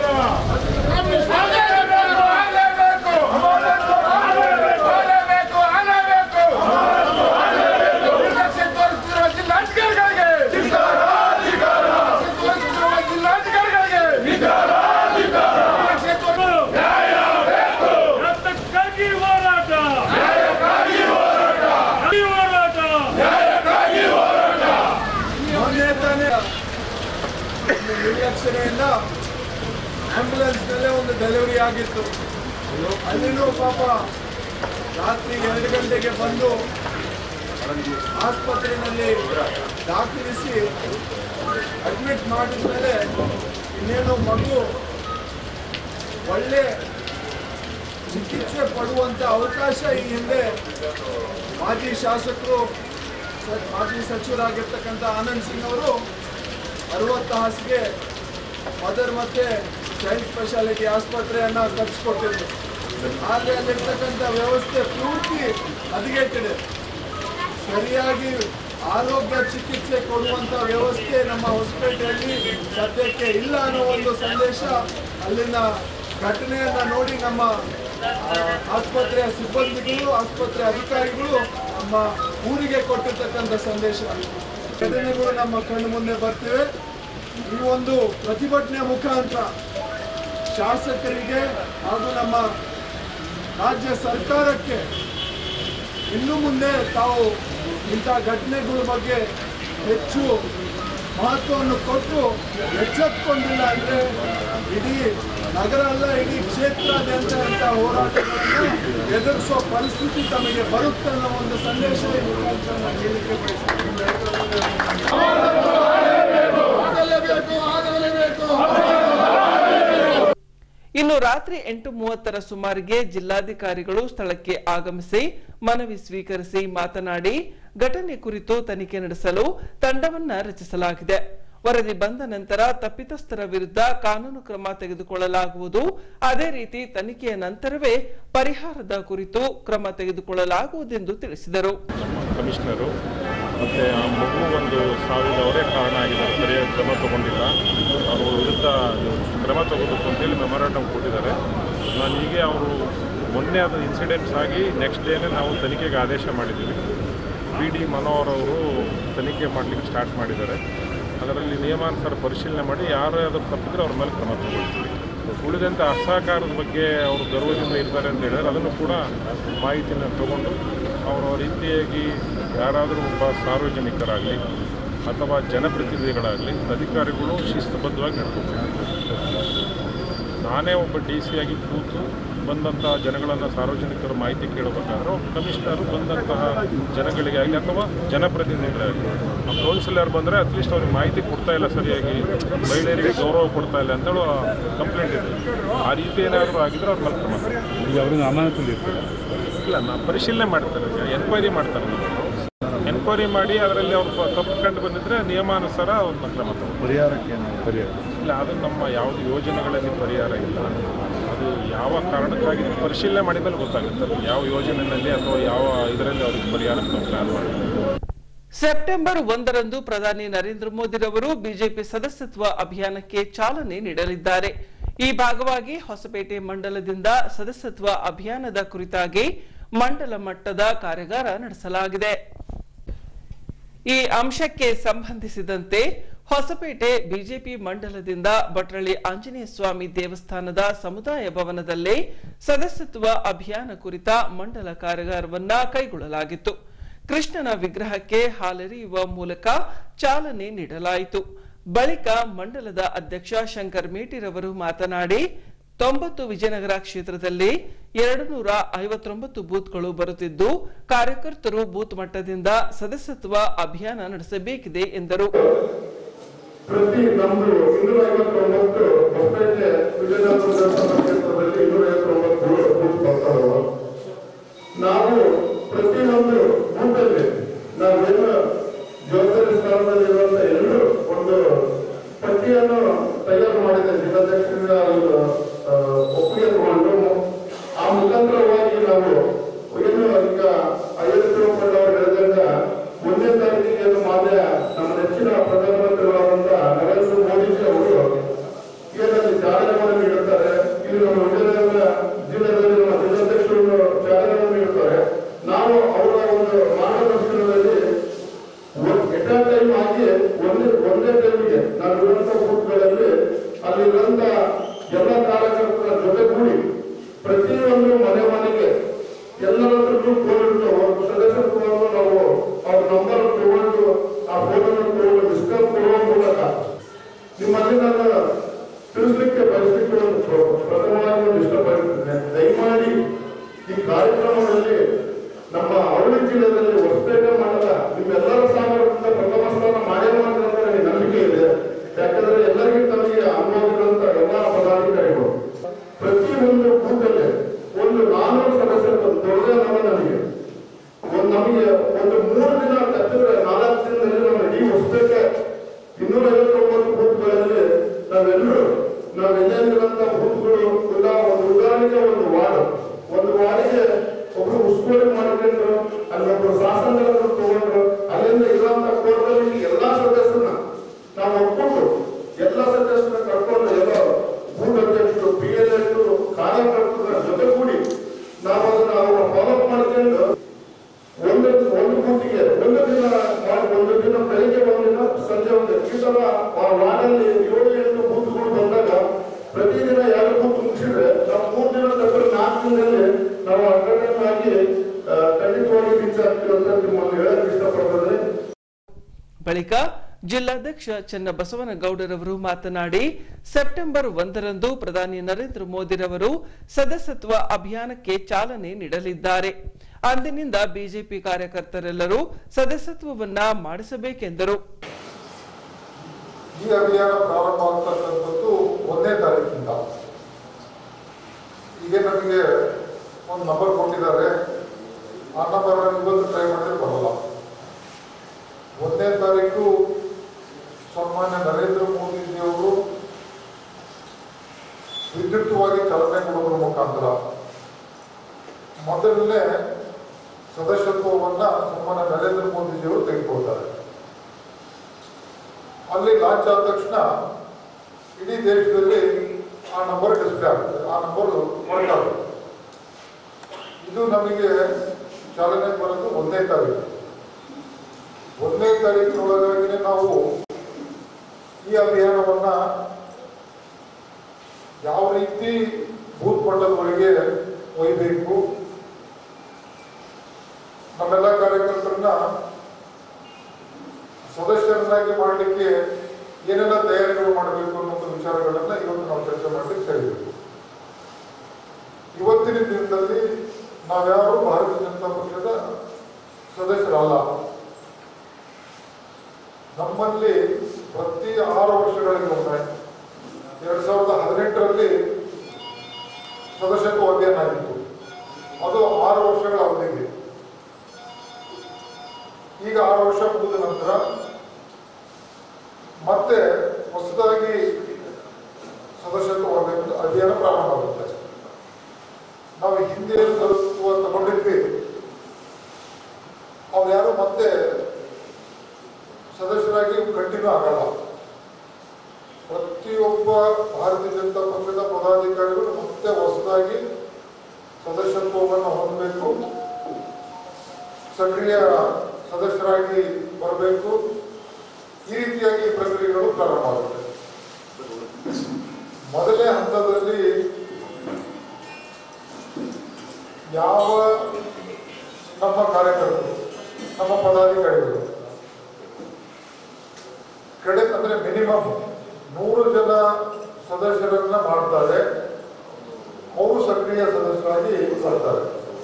ರಕ್ತಕ್ಕಾಗಿ ಹೋರಾಟ ಈ ಹೋರಾಟ ಮೊನ್ನೆ ತಾನೇ ಒಂದು ನಿರ್ಲಕ್ಷ್ಯತೆಯಿಂದ ಆಂಬ್ಯುಲೆನ್ಸ್ ನಲ್ಲೇ ಒಂದು ಡೆಲಿವರಿ ಆಗಿತ್ತು ಅಲ್ಲಿನೂ ಪಾಪ ರಾತ್ರಿ ಎರಡು ಗಂಟೆಗೆ ಬಂದು ಆಸ್ಪತ್ರೆಯಲ್ಲಿ ದಾಖಲಿಸಿ ಅಡ್ಮಿಟ್ ಮಾಡಿದ್ಮೇಲೆ ಇನ್ನೇನು ಮಗು ಒಳ್ಳೆ ಚಿಕಿತ್ಸೆ ಪಡುವಂತ ಅವಕಾಶ ಈ ಹಿಂದೆ ಮಾಜಿ ಶಾಸಕರು ಸ- ಮಾಜಿ ಸಚಿವರಾಗಿರ್ತಕ್ಕಂಥ ಆನಂದ್ ಸಿಂಗ್ ಅವರು ಅರವತ್ತು ಹಾಸಿಗೆ ಮದರ್ ಮತ್ತೆ ಚೈಲ್ಡ್ ಸ್ಪೆಷಾಲಿಟಿ ಆಸ್ಪತ್ರೆಯನ್ನ ಕಟ್ಸಿಕೊಟ್ಟಿದ್ರು ಆದರೆ ಅಲ್ಲಿರ್ತಕ್ಕಂಥ ವ್ಯವಸ್ಥೆ ಪೂರ್ತಿ ಹದಗೆಟ್ಟಿದೆ ಸರಿಯಾಗಿ ಆರೋಗ್ಯ ಚಿಕಿತ್ಸೆ ಕೊಡುವಂತ ವ್ಯವಸ್ಥೆ ನಮ್ಮ ಹೊಸಪೇಟೆಯಲ್ಲಿ ಸದ್ಯಕ್ಕೆ ಇಲ್ಲ ಅನ್ನೋ ಒಂದು ಸಂದೇಶ ಅಲ್ಲಿನ ಘಟನೆಯನ್ನ ನೋಡಿ ನಮ್ಮ ಆ, ಆಸ್ಪತ್ರೆಯ ಸಿಬ್ಬಂದಿಗಳು ಆಸ್ಪತ್ರೆ ಅಧಿಕಾರಿಗಳು ನಮ್ಮ ಊರಿಗೆ ಕೊಟ್ಟಿರ್ತಕ್ಕಂಥ ಸಂದೇಶ ಘಟನೆಗಳು ನಮ್ಮ ಕಣ್ಣು ಮುಂದೆ ಬರ್ತಿವೆ ಈ ಒಂದು ಪ್ರತಿಭಟನೆ ಮುಖಾಂತರ ಶಾಸಕರಿಗೆ ಹಾಗೂ ನಮ್ಮ ರಾಜ್ಯ ಸರ್ಕಾರಕ್ಕೆ ಇನ್ನು ಮುಂದೆ ತಾವು ಇಂಥ ಘಟನೆಗಳ ಬಗ್ಗೆ ಹೆಚ್ಚು ಮಹತ್ವವನ್ನು ಕೊಟ್ಟು ಎಚ್ಚೆತ್ಕೊಂಡಿಲ್ಲ ಅಂದ್ರೆ ಇಡೀ ನಗರ ಅಲ್ಲ ಇಡೀ ಕ್ಷೇತ್ರಾದ್ಯಂತ ಇಂಥ ಹೋರಾಟಗಳನ್ನು ಎದುರಿಸುವ ಪರಿಸ್ಥಿತಿ ತಮಗೆ ಬರುತ್ತೆ ಅನ್ನೋ ಒಂದು ಸಂದೇಶ ಈ ಮುಖಾಂತರ ನಾನು ಹೇಳಲಿಕ್ಕೆ ಬಯಸ್ತೀನಿ ಆಗಲೇಬೇಕು ಇನ್ನು ರಾತ್ರಿ ಎಂಟು ಮೂವತ್ತರ ಸುಮಾರಿಗೆ ಜಿಲ್ಲಾಧಿಕಾರಿಗಳು ಸ್ಥಳಕ್ಕೆ ಆಗಮಿಸಿ ಮನವಿ ಸ್ವೀಕರಿಸಿ ಮಾತನಾಡಿ ಘಟನೆ ಕುರಿತು ತನಿಖೆ ನಡೆಸಲು ತಂಡವನ್ನ ರಚಿಸಲಾಗಿದೆ ವರದಿ ಬಂದ ನಂತರ ತಪ್ಪಿತಸ್ಥರ ವಿರುದ್ಧ ಕಾನೂನು ಕ್ರಮ ತೆಗೆದುಕೊಳ್ಳಲಾಗುವುದು ಅದೇ ರೀತಿ ತನಿಖೆಯ ನಂತರವೇ ಪರಿಹಾರದ ಕುರಿತು ಕ್ರಮ ತೆಗೆದುಕೊಳ್ಳಲಾಗುವುದೆಂದು ತಿಳಿಸಿದರು ಕಮಿಷನರು ಮತ್ತು ಆ ಮಗು ಒಂದು ಸಾವಿಗೆ ಅವರೇ ಕಾರಣ ಆಗಿದ್ದಾರೆ ಸರಿಯಾಗಿ ಕ್ರಮ ತಗೊಂಡಿಲ್ಲ ಅವ್ರ ವಿರುದ್ಧ ಕ್ರಮ ತಗೋಬೇಕು ಅಂತ ಅಂತೇಳಿ ಮೆಮೊರಾಂಡಮ್ ಕೊಟ್ಟಿದ್ದಾರೆ ನಾನು ಹೀಗೆ ಅವರು ಮೊನ್ನೆ ಅದು ಇನ್ಸಿಡೆಂಟ್ಸ್ ಆಗಿ ನೆಕ್ಸ್ಟ್ ಡೇನೇ ನಾವು ತನಿಖೆಗೆ ಆದೇಶ ಮಾಡಿದ್ದೀವಿ ಬಿ ಡಿ ಮನೋಹರ್ ಅವರು ತನಿಖೆ ಮಾಡಲಿಕ್ಕೆ ಸ್ಟಾರ್ಟ್ ಮಾಡಿದ್ದಾರೆ ಅದರಲ್ಲಿ ನಿಯಮಾನುಸಾರ ಪರಿಶೀಲನೆ ಮಾಡಿ ಯಾರು ಅದು ತಪ್ಪಿದ್ರೆ ಅವ್ರ ಮೇಲೆ ಕ್ರಮ ತಗೊಳ್ತೀವಿ ಉಳಿದಂತೆ ಅಸಹಕಾರದ ಬಗ್ಗೆ ಅವರು ಗರ್ವದಿಂದ ಇರ್ತಾರೆ ಅಂತ ಹೇಳಿದ್ರೆ ಅದನ್ನು ಕೂಡ ಮಾಹಿತಿಯನ್ನು ತಗೊಂಡು ಅವರ ರೀತಿಯಾಗಿ ಯಾರಾದರೂ ಒಬ್ಬ ಸಾರ್ವಜನಿಕರಾಗಲಿ ಅಥವಾ ಜನಪ್ರತಿನಿಧಿಗಳಾಗಲಿ ಅಧಿಕಾರಿಗಳು ಶಿಸ್ತುಬದ್ಧವಾಗಿ ನಡ್ಕೋಬೇಕು ನಾನೇ ಒಬ್ಬ ಡಿ ಸಿ ಆಗಿ ಕೂತು ಬಂದಂತಹ ಜನಗಳನ್ನು ಸಾರ್ವಜನಿಕರ ಮಾಹಿತಿ ಕೇಳಬೇಕಾದ್ರೆ ಒಬ್ಬ ಕಮಿಷನರು ಬಂದಂತಹ ಜನಗಳಿಗೆ ಆಗಲಿ ಅಥವಾ ಜನಪ್ರತಿನಿಧಿಗಳಾಗಲಿ ಆ ಕೌನ್ಸಿಲರ್ ಬಂದರೆ ಅಟ್ಲೀಸ್ಟ್ ಅವ್ರಿಗೆ ಮಾಹಿತಿ ಕೊಡ್ತಾ ಇಲ್ಲ ಸರಿಯಾಗಿ ಮಹಿಳೆಯರಿಗೆ ಗೌರವ ಕೊಡ್ತಾ ಇಲ್ಲ ಅಂತೇಳಿ ಕಂಪ್ಲೇಂಟ್ ಇದೆ ಆ ರೀತಿ ಏನಾದರೂ ಆಗಿದ್ರೆ ಅವ್ರ ಮೇಲೆ ಕ್ರಮ ಈಗ ಅವ್ರಿಗೆ ಅಮಾನತಲ್ಲಿ ಇಲ್ಲ ನಾ ಪರಿಶೀಲನೆ ಮಾಡ್ತಾರೆ ಎನ್ಕ್ವೈರಿ ಮಾಡ್ತಾರೆ ಎನ್ಕ್ವೈರಿ ಮಾಡಿ ಅದರಲ್ಲಿ ಅವ್ರು ಪ- ತಪ್ಪು ಕಂಡು ಬಂದಿದ್ರೆ ನಿಯಮಾನುಸಾರ ಅವ್ರನ್ನ ಕ್ರಮ ತಗೊಳ್ತಾರೆ ಪರಿಹಾರಕ್ಕೆ ಪರಿಹಾರ ಇಲ್ಲ ಅದು ನಮ್ಮ ಯಾವುದು ಯೋಜನೆಗಳಲ್ಲಿ ಪರಿಹಾರ ಇಲ್ಲ ಅದು ಯಾವ ಕಾರಣಕ್ಕಾಗಿ ಪರಿಶೀಲನೆ ಮಾಡಿದ ಮೇಲೆ ಗೊತ್ತಾಗುತ್ತೆ ಅದು ಯಾವ ಯೋಜನೆಯಲ್ಲಿ ಅಥವಾ ಯಾವ ಇದರಲ್ಲಿ ಅವ್ರಿಗೆ ಪರಿಹಾರ ಪ್ಲಾನ್ ಮಾಡಿದ್ದಾರೆ ಸೆಪ್ಟೆಂಬರ್ ಒಂದರಂದು ಪ್ರಧಾನಿ ನರೇಂದ್ರ ಮೋದಿರವರು ಬಿಜೆಪಿ ಸದಸ್ಯತ್ವ ಅಭಿಯಾನಕ್ಕೆ ಚಾಲನೆ ನೀಡಲಿದ್ದಾರೆ ಈ ಭಾಗವಾಗಿ ಹೊಸಪೇಟೆ ಮಂಡಲದಿಂದ ಸದಸ್ಯತ್ವ ಅಭಿಯಾನದ ಕುರಿತಾಗಿ ಮಂಡಲ ಮಟ್ಟದ ಕಾರ್ಯಾಗಾರ ನಡೆಸಲಾಗಿದೆ ಈ ಅಂಶಕ್ಕೆ ಸಂಬಂಧಿಸಿದಂತೆ ಹೊಸಪೇಟೆ ಬಿಜೆಪಿ ಮಂಡಲದಿಂದ ಭಟ್ರಳ್ಳಿ ಆಂಜನೇಯ ಸ್ವಾಮಿ ದೇವಸ್ಥಾನದ ಸಮುದಾಯ ಭವನದಲ್ಲಿ ಸದಸ್ಯತ್ವ ಅಭಿಯಾನ ಕುರಿತ ಮಂಡಲ ಕಾರ್ಯಾಗಾರವನ್ನ ಕೈಗೊಳ್ಳಲಾಗಿತ್ತು ಕೃಷ್ಣನ ವಿಗ್ರಹಕ್ಕೆ ಹಾಲೆರೆಯುವ ಮೂಲಕ ಚಾಲನೆ ನೀಡಲಾಯಿತು ಬಳಿಕ ಮಂಡಲದ ಅಧ್ಯಕ್ಷ ಶಂಕರ್ ಮೇಟಿರವರು ಮಾತನಾಡಿ ತೊಂಬತ್ತು ವಿಜಯನಗರ ಕ್ಷೇತ್ರದಲ್ಲಿ ಎರಡು ನೂರ ಐವತ್ತೊಂಬತ್ತು ಬೂತ್ಗಳು ಬರುತ್ತಿದ್ದು ಕಾರ್ಯಕರ್ತರು ಬೂತ್ ಮಟ್ಟದಿಂದ ಸದಸ್ಯತ್ವ ಅಭಿಯಾನ ನಡೆಸಬೇಕಿದೆ ಎಂದರು ಪ್ರತಿ ನಮ್ದು ಇನ್ನೂರ ಐವತ್ತೊಂಬತ್ತು ಹೊಸಪೇಟೆ ವಿಜಯನಗರ ವಿಧಾನಸಭಾ ಕ್ಷೇತ್ರದಲ್ಲಿ ಇನ್ನೂರ ಐವತ್ತೊಂಬತ್ತು ಬೂತ್ ಬರ್ತಾವ ನಾವು ಪ್ರತಿಯೊಂದು ಬೂತಲ್ಲಿ ನಾವೇನು ಜವಾಬ್ದಾರಿ ಸ್ಥಾನದಲ್ಲಿರುವಂತ ಎಲ್ಲರೂ ಒಂದು ಪಟ್ಟಿಯನ್ನು ತಯಾರು ಮಾಡಿದೆ ಜಿಲ್ಲಾಧ್ಯಕ್ಷರಿಂದ ಒಂದು ಆ, ಒಪ್ಪಿಗೆ ತಗೊಂಡು ಆ ಮುಖಾಂತರವಾಗಿ ನಾವು ಏನು ಈಗ ಐವತ್ತು ಕಿಲೋಮೀಟರ್ ಅವರು ಹೇಳಿದಾಗ ಮುಂದಿನ ತಾರೀಕಿಗೆ ಏನು ಮಾನ್ಯ ನಮ್ಮ ನೆಚ್ಚಿನ ಪ್ರಧಾನಮಂತ್ರಿಗಳಾದಂತ ನರೇಂದ್ರ ಮೋದಿಜಿ ಅವರು ಏನಲ್ಲಿ ಚಾಲನೆಯನ್ನು ನೀಡುತ್ತಾರೆ ಇಲ್ಲಿ ನಮ್ಮ ವಿಜಯನಗರ ಜಿಲ್ಲೆಯಲ್ಲಿ ನಮ್ಮ ಜಿಲ್ಲಾಧ್ಯಕ್ಷರು ಚಾಲನೆಯನ್ನು ನೀಡುತ್ತಾರೆ ನಾವು ಅವರ ಒಂದು ಮಾರ್ಗದರ್ಶನದಲ್ಲಿ ಎಟ್ ಟೈಮ್ ಆಗಿ ಒಂದೇ ಒಂದೇ ಟೈಮಿಗೆ ನಾವು ಇರುವಂತ ಬೂತ್ಗಳಲ್ಲಿ ಅಲ್ಲಿರುವಂತ ಎಲ್ಲ ಕಾರ್ಯಕರ್ತರ ಜೊತೆಗೂಡಿ ಪ್ರತಿಯೊಂದು ಮನೆ ಮನೆಗೆ ಎಲ್ಲರ ಹತ್ರನೂ ಫೋನ್ ಇರ್ತವೆ ಸದಸ್ಯತ್ವವನ್ನು ನಾವು ಅವ್ರ ನಂಬರ್ ತಗೊಂಡು ಆ ಫೋನನ್ನು ತಗೊಂಡು ಡಿಸ್ಕಸ್ ಕೊಡುವ ಮೂಲಕ ನಿಮ್ಮಲ್ಲಿ ನಾನು ತಿಳಿಸ್ಲಿಕ್ಕೆ ಬಯಸಲಿಕ್ಕೆ ಒಂದು ಪ್ರ- ಪ್ರಥಮವಾಗಿ ಒಂದು ಇಷ್ಟಪಡುತ್ತೇನೆ ದಯಮಾಡಿ ಈ ಕಾರ್ಯಕ್ರಮದಲ್ಲಿ ನಮ್ಮ ಅವಳಿ ಜಿಲ್ಲೆಯಲ್ಲಿ ಹೊಸಪೇಟೆ ಮಾಡಲ್ಲ ನಿಮ್ಮೆಲ್ಲರ ಸಾಮರ್ಥ್ಯದಿಂದ ಪ್ರಥಮ ಸ್ಥಾನ ಮಾಡೇ ಮಾಡ್ತಾರೆ ಅಂತ ನನಗೆ ನಂಬಿಕೆ ಇದೆ ಯಾಕಂದ್ರೆ ಎಲ್ಲರಿಗೂ ತಮಗೆ ಅನುಭವವಿರುವಂತ ಎಲ್ಲ ಪದಾಧಿಕಾರಿಗಳು ಪ್ರತಿಯೊಂದು ಬೂತಲ್ಲಿ ಒಂದು ನಾನೂರು ಸದಸ್ಯರು ದೊಡ್ಡ ನಾಮ ನನಗೆ ಒಂದು ನಮಗೆ ಒಂದು ಮೂರು ದಿನ ಕತ್ತಿದ್ರೆ ನಾಲ್ಕು ದಿನದಲ್ಲಿ ನಮ್ಮ ಇಡೀ ಹೊಸಪೇಟೆ ಇನ್ನೂರ ಐವತ್ತೊಂಬತ್ತು ಬೂತ್ಗಳಲ್ಲಿ ನಾವೆಲ್ಲರೂ ನಾವೆಲ್ಲಿರುವಂತ ಬೂತ್ಗಳು ಇಲ್ಲ ಒಂದು ಉದಾಹರಣೆಗೆ ಒಂದು ವಾರ್ಡ್ ಒಂದು ವಾರ್ಡಿಗೆ ಒಬ್ರು ಉಸ್ತುವಾರಿ ಮಾಡ್ಕೊಂಡು ಅಲ್ಲಿ ಒಬ್ರು ಶಾಸನಗಳನ್ನು ತಗೊಂಡ್ರು ಅಲ್ಲಿಂದ ಇರುವಂತ ಕೋರ್ಟಲ್ಲಿ ಎಲ್ಲಾ ಸದಸ್ಯರನ್ನ ನಾವು ಒಪ್ಕೊಂಡು ಎಲ್ಲ ಸದಸ್ಯರನ್ನ ಕರ್ಕೊಂಡು ಎಲ್ಲ ಬೂತ್ ಅಧ್ಯಕ್ಷರು ಪಿ ಎಲ್ ಕಾರ್ಯಕರ್ತರ ಜೊತೆಗೂಡಿ ನಾವು ಅದನ್ನ ಅವರ ಫಾಲೋಅಪ್ ಮಾಡ್ಕೊಂಡು ಒಂದು ಒಂದು ಬೂತಿಗೆ ಒಂದು ದಿನ ಮಾಡಿ ಒಂದು ದಿನ ಬೆಳಿಗ್ಗೆ ಒಂದು ದಿನ ಸಂಜೆ ಒಂದು ಈ ತರ ಆ ವಾರ್ಡಲ್ಲಿ ಏಳು ಎಂಟು ಬೂತ್ಗಳು ಬಂದಾಗ ಪ್ರತಿದಿನ ಎರಡು ಬೂತ್ ಮುಗಿಸಿದ್ರೆ ನಾವು ಮೂರು ದಿನ ತಗೊಂಡು ನಾಲ್ಕು ದಿನದಲ್ಲಿ ನಾವು ಅಗ್ರಗಣ್ಯ ಆಗಿ ಆ, ಖಂಡಿತವಾಗಿ ರೀಚ್ ಆಗ್ತೀವಿ ಅಂತ ನಿಮ್ಮನ್ನು ಹೇಳಕ್ ಇಷ್ಟಪಡ್ತದೆ ಬಳಿಕ ಜಿಲ್ಲಾಧ್ಯಕ್ಷ ಚನ್ನಬಸವನಗೌಡರವರು ಮಾತನಾಡಿ ಸೆಪ್ಟೆಂಬರ್ ಒಂದರಂದು ಪ್ರಧಾನಿ ನರೇಂದ್ರ ಮೋದಿರವರು ಸದಸ್ಯತ್ವ ಅಭಿಯಾನಕ್ಕೆ ಚಾಲನೆ ನೀಡಲಿದ್ದಾರೆ ಅಂದಿನಿಂದ ಬಿಜೆಪಿ ಕಾರ್ಯಕರ್ತರೆಲ್ಲರೂ ಸದಸ್ಯತ್ವವನ್ನ ಮಾಡಿಸಬೇಕೆಂದರು ಈ ಅಭಿಯಾನ ಪ್ರಾರಂಭ ಆಗ್ತಕ್ಕಂಥದ್ದು ಒಂದನೇ ತಾರೀಕಿಂದ ಈಗ ನಮಗೆ ಒಂದು ನಂಬರ್ ಕೊಟ್ಟಿದ್ದಾರೆ ಆ ನಂಬರ್ ಇವತ್ತು ಟ್ರೈ ಮಾಡಿದ್ರೆ ಬರಲ್ಲ ಒಂದನೇ ತಾರೀಕು ಸನ್ಮಾನ್ಯ ನರೇಂದ್ರ ಮೋದಿಜಿಯವರು ವಿದ್ಯುಕ್ತವಾಗಿ ಚಾಲನೆ ಕೊಡೋದ್ರ ಮುಖಾಂತರ ಮೊದಲನೇ ಸದಸ್ಯತ್ವವನ್ನ ಸನ್ಮಾನ್ಯ ನರೇಂದ್ರ ಮೋದಿಜಿಯವರು ತೆಗೆದುಕೊಳ್ತಾರೆ ಅಲ್ಲಿ ಲಾಂಚ್ ಆದ ತಕ್ಷಣ ಇಡೀ ದೇಶದಲ್ಲಿ ಆ ನಂಬರ್ ಡಿಸ್ಪ್ಲೇ ಆಗುತ್ತೆ ಆ ನಂಬರ್ ವರ್ಕ್ ಆಗುತ್ತೆ ಇದು ನಮಗೆ ಚಾಲನೆ ಬರೋದು ಒಂದನೇ ತಾರೀಕು ಒಂದನೇ ತಾರೀಕಿನೊಳಗಾಗಿನೇ ನಾವು ಈ ಅಭಿಯಾನವನ್ನ ಯಾವ ರೀತಿ ಬೂತ್ ಮಟ್ಟದವರೆಗೆ ಒಯ್ಯಬೇಕು ನಮ್ಮೆಲ್ಲ ಕಾರ್ಯಕರ್ತರನ್ನ ಸದಸ್ಯರನ್ನಾಗಿ ಮಾಡಲಿಕ್ಕೆ ಏನೆಲ್ಲ ತಯಾರಿಗಳು ಮಾಡಬೇಕು ಅನ್ನೋ ವಿಚಾರಗಳನ್ನ ಇವತ್ತು ನಾವು ಚರ್ಚೆ ಮಾಡಲಿಕ್ಕೆ ಸೇರಿದ್ದೀವಿ ಇವತ್ತಿನ ದಿನದಲ್ಲಿ ನಾವ್ಯಾರು ಭಾರತೀಯ ಜನತಾ ಪಕ್ಷದ ಸದಸ್ಯರಲ್ಲ ನಮ್ಮಲ್ಲಿ ಪ್ರತಿ ಆರು ವರ್ಷಗಳಿಗೆ ಒಮ್ಮೆ ಎರಡ್ ಸಾವಿರದ ಹದಿನೆಂಟರಲ್ಲಿ ಸದಸ್ಯತ್ವ ಅಭಿಯಾನ ಆಗಿತ್ತು ಅದು ಆರು ವರ್ಷಗಳ ಅವಧಿಗೆ ಈಗ ಆರು ವರ್ಷ ಮುಗಿದ ನಂತರ ಮತ್ತೆ ಹೊಸದಾಗಿ ಸದಸ್ಯತ್ವ ಆಗಬೇಕು ಅಭಿಯಾನ ಪ್ರಾರಂಭ ಆಗುತ್ತೆ ನಾವು ಹಿಂದೆ ಸದಸ್ಯತ್ವ ತಗೊಂಡಿದ್ವಿ ಅವ್ರು ಯಾರು ಮತ್ತೆ ಸದಸ್ಯರಾಗಿ ಕಂಟಿನ್ಯೂ ಆಗಲ್ಲ ಪ್ರತಿಯೊಬ್ಬ ಭಾರತೀಯ ಜನತಾ ಪಕ್ಷದ ಪದಾಧಿಕಾರಿಗಳು ಮತ್ತೆ ಹೊಸದಾಗಿ ಸದಸ್ಯತ್ವವನ್ನು ಹೊಂದಬೇಕು ಸಕ್ರಿಯ ಸದಸ್ಯರಾಗಿ ಬರಬೇಕು ಈ ರೀತಿಯಾಗಿ ಪ್ರಕ್ರಿಯೆಗಳು ಪ್ರಾರಂಭ ಆಗುತ್ತೆ ಮೊದಲನೇ ಹಂತದಲ್ಲಿ ಯಾವ ನಮ್ಮ ಕಾರ್ಯಕರ್ತರು ನಮ್ಮ ಪದಾಧಿಕಾರಿಗಳು ಕಡೆ ಅಂದ್ರೆ ಮಿನಿಮಮ್ ನೂರು ಜನ ಸದಸ್ಯರನ್ನ ಮಾಡ್ತಾರೆ ಅವರು ಸಕ್ರಿಯ ಸದಸ್ಯರಾಗಿ ಬರ್ತಾರೆ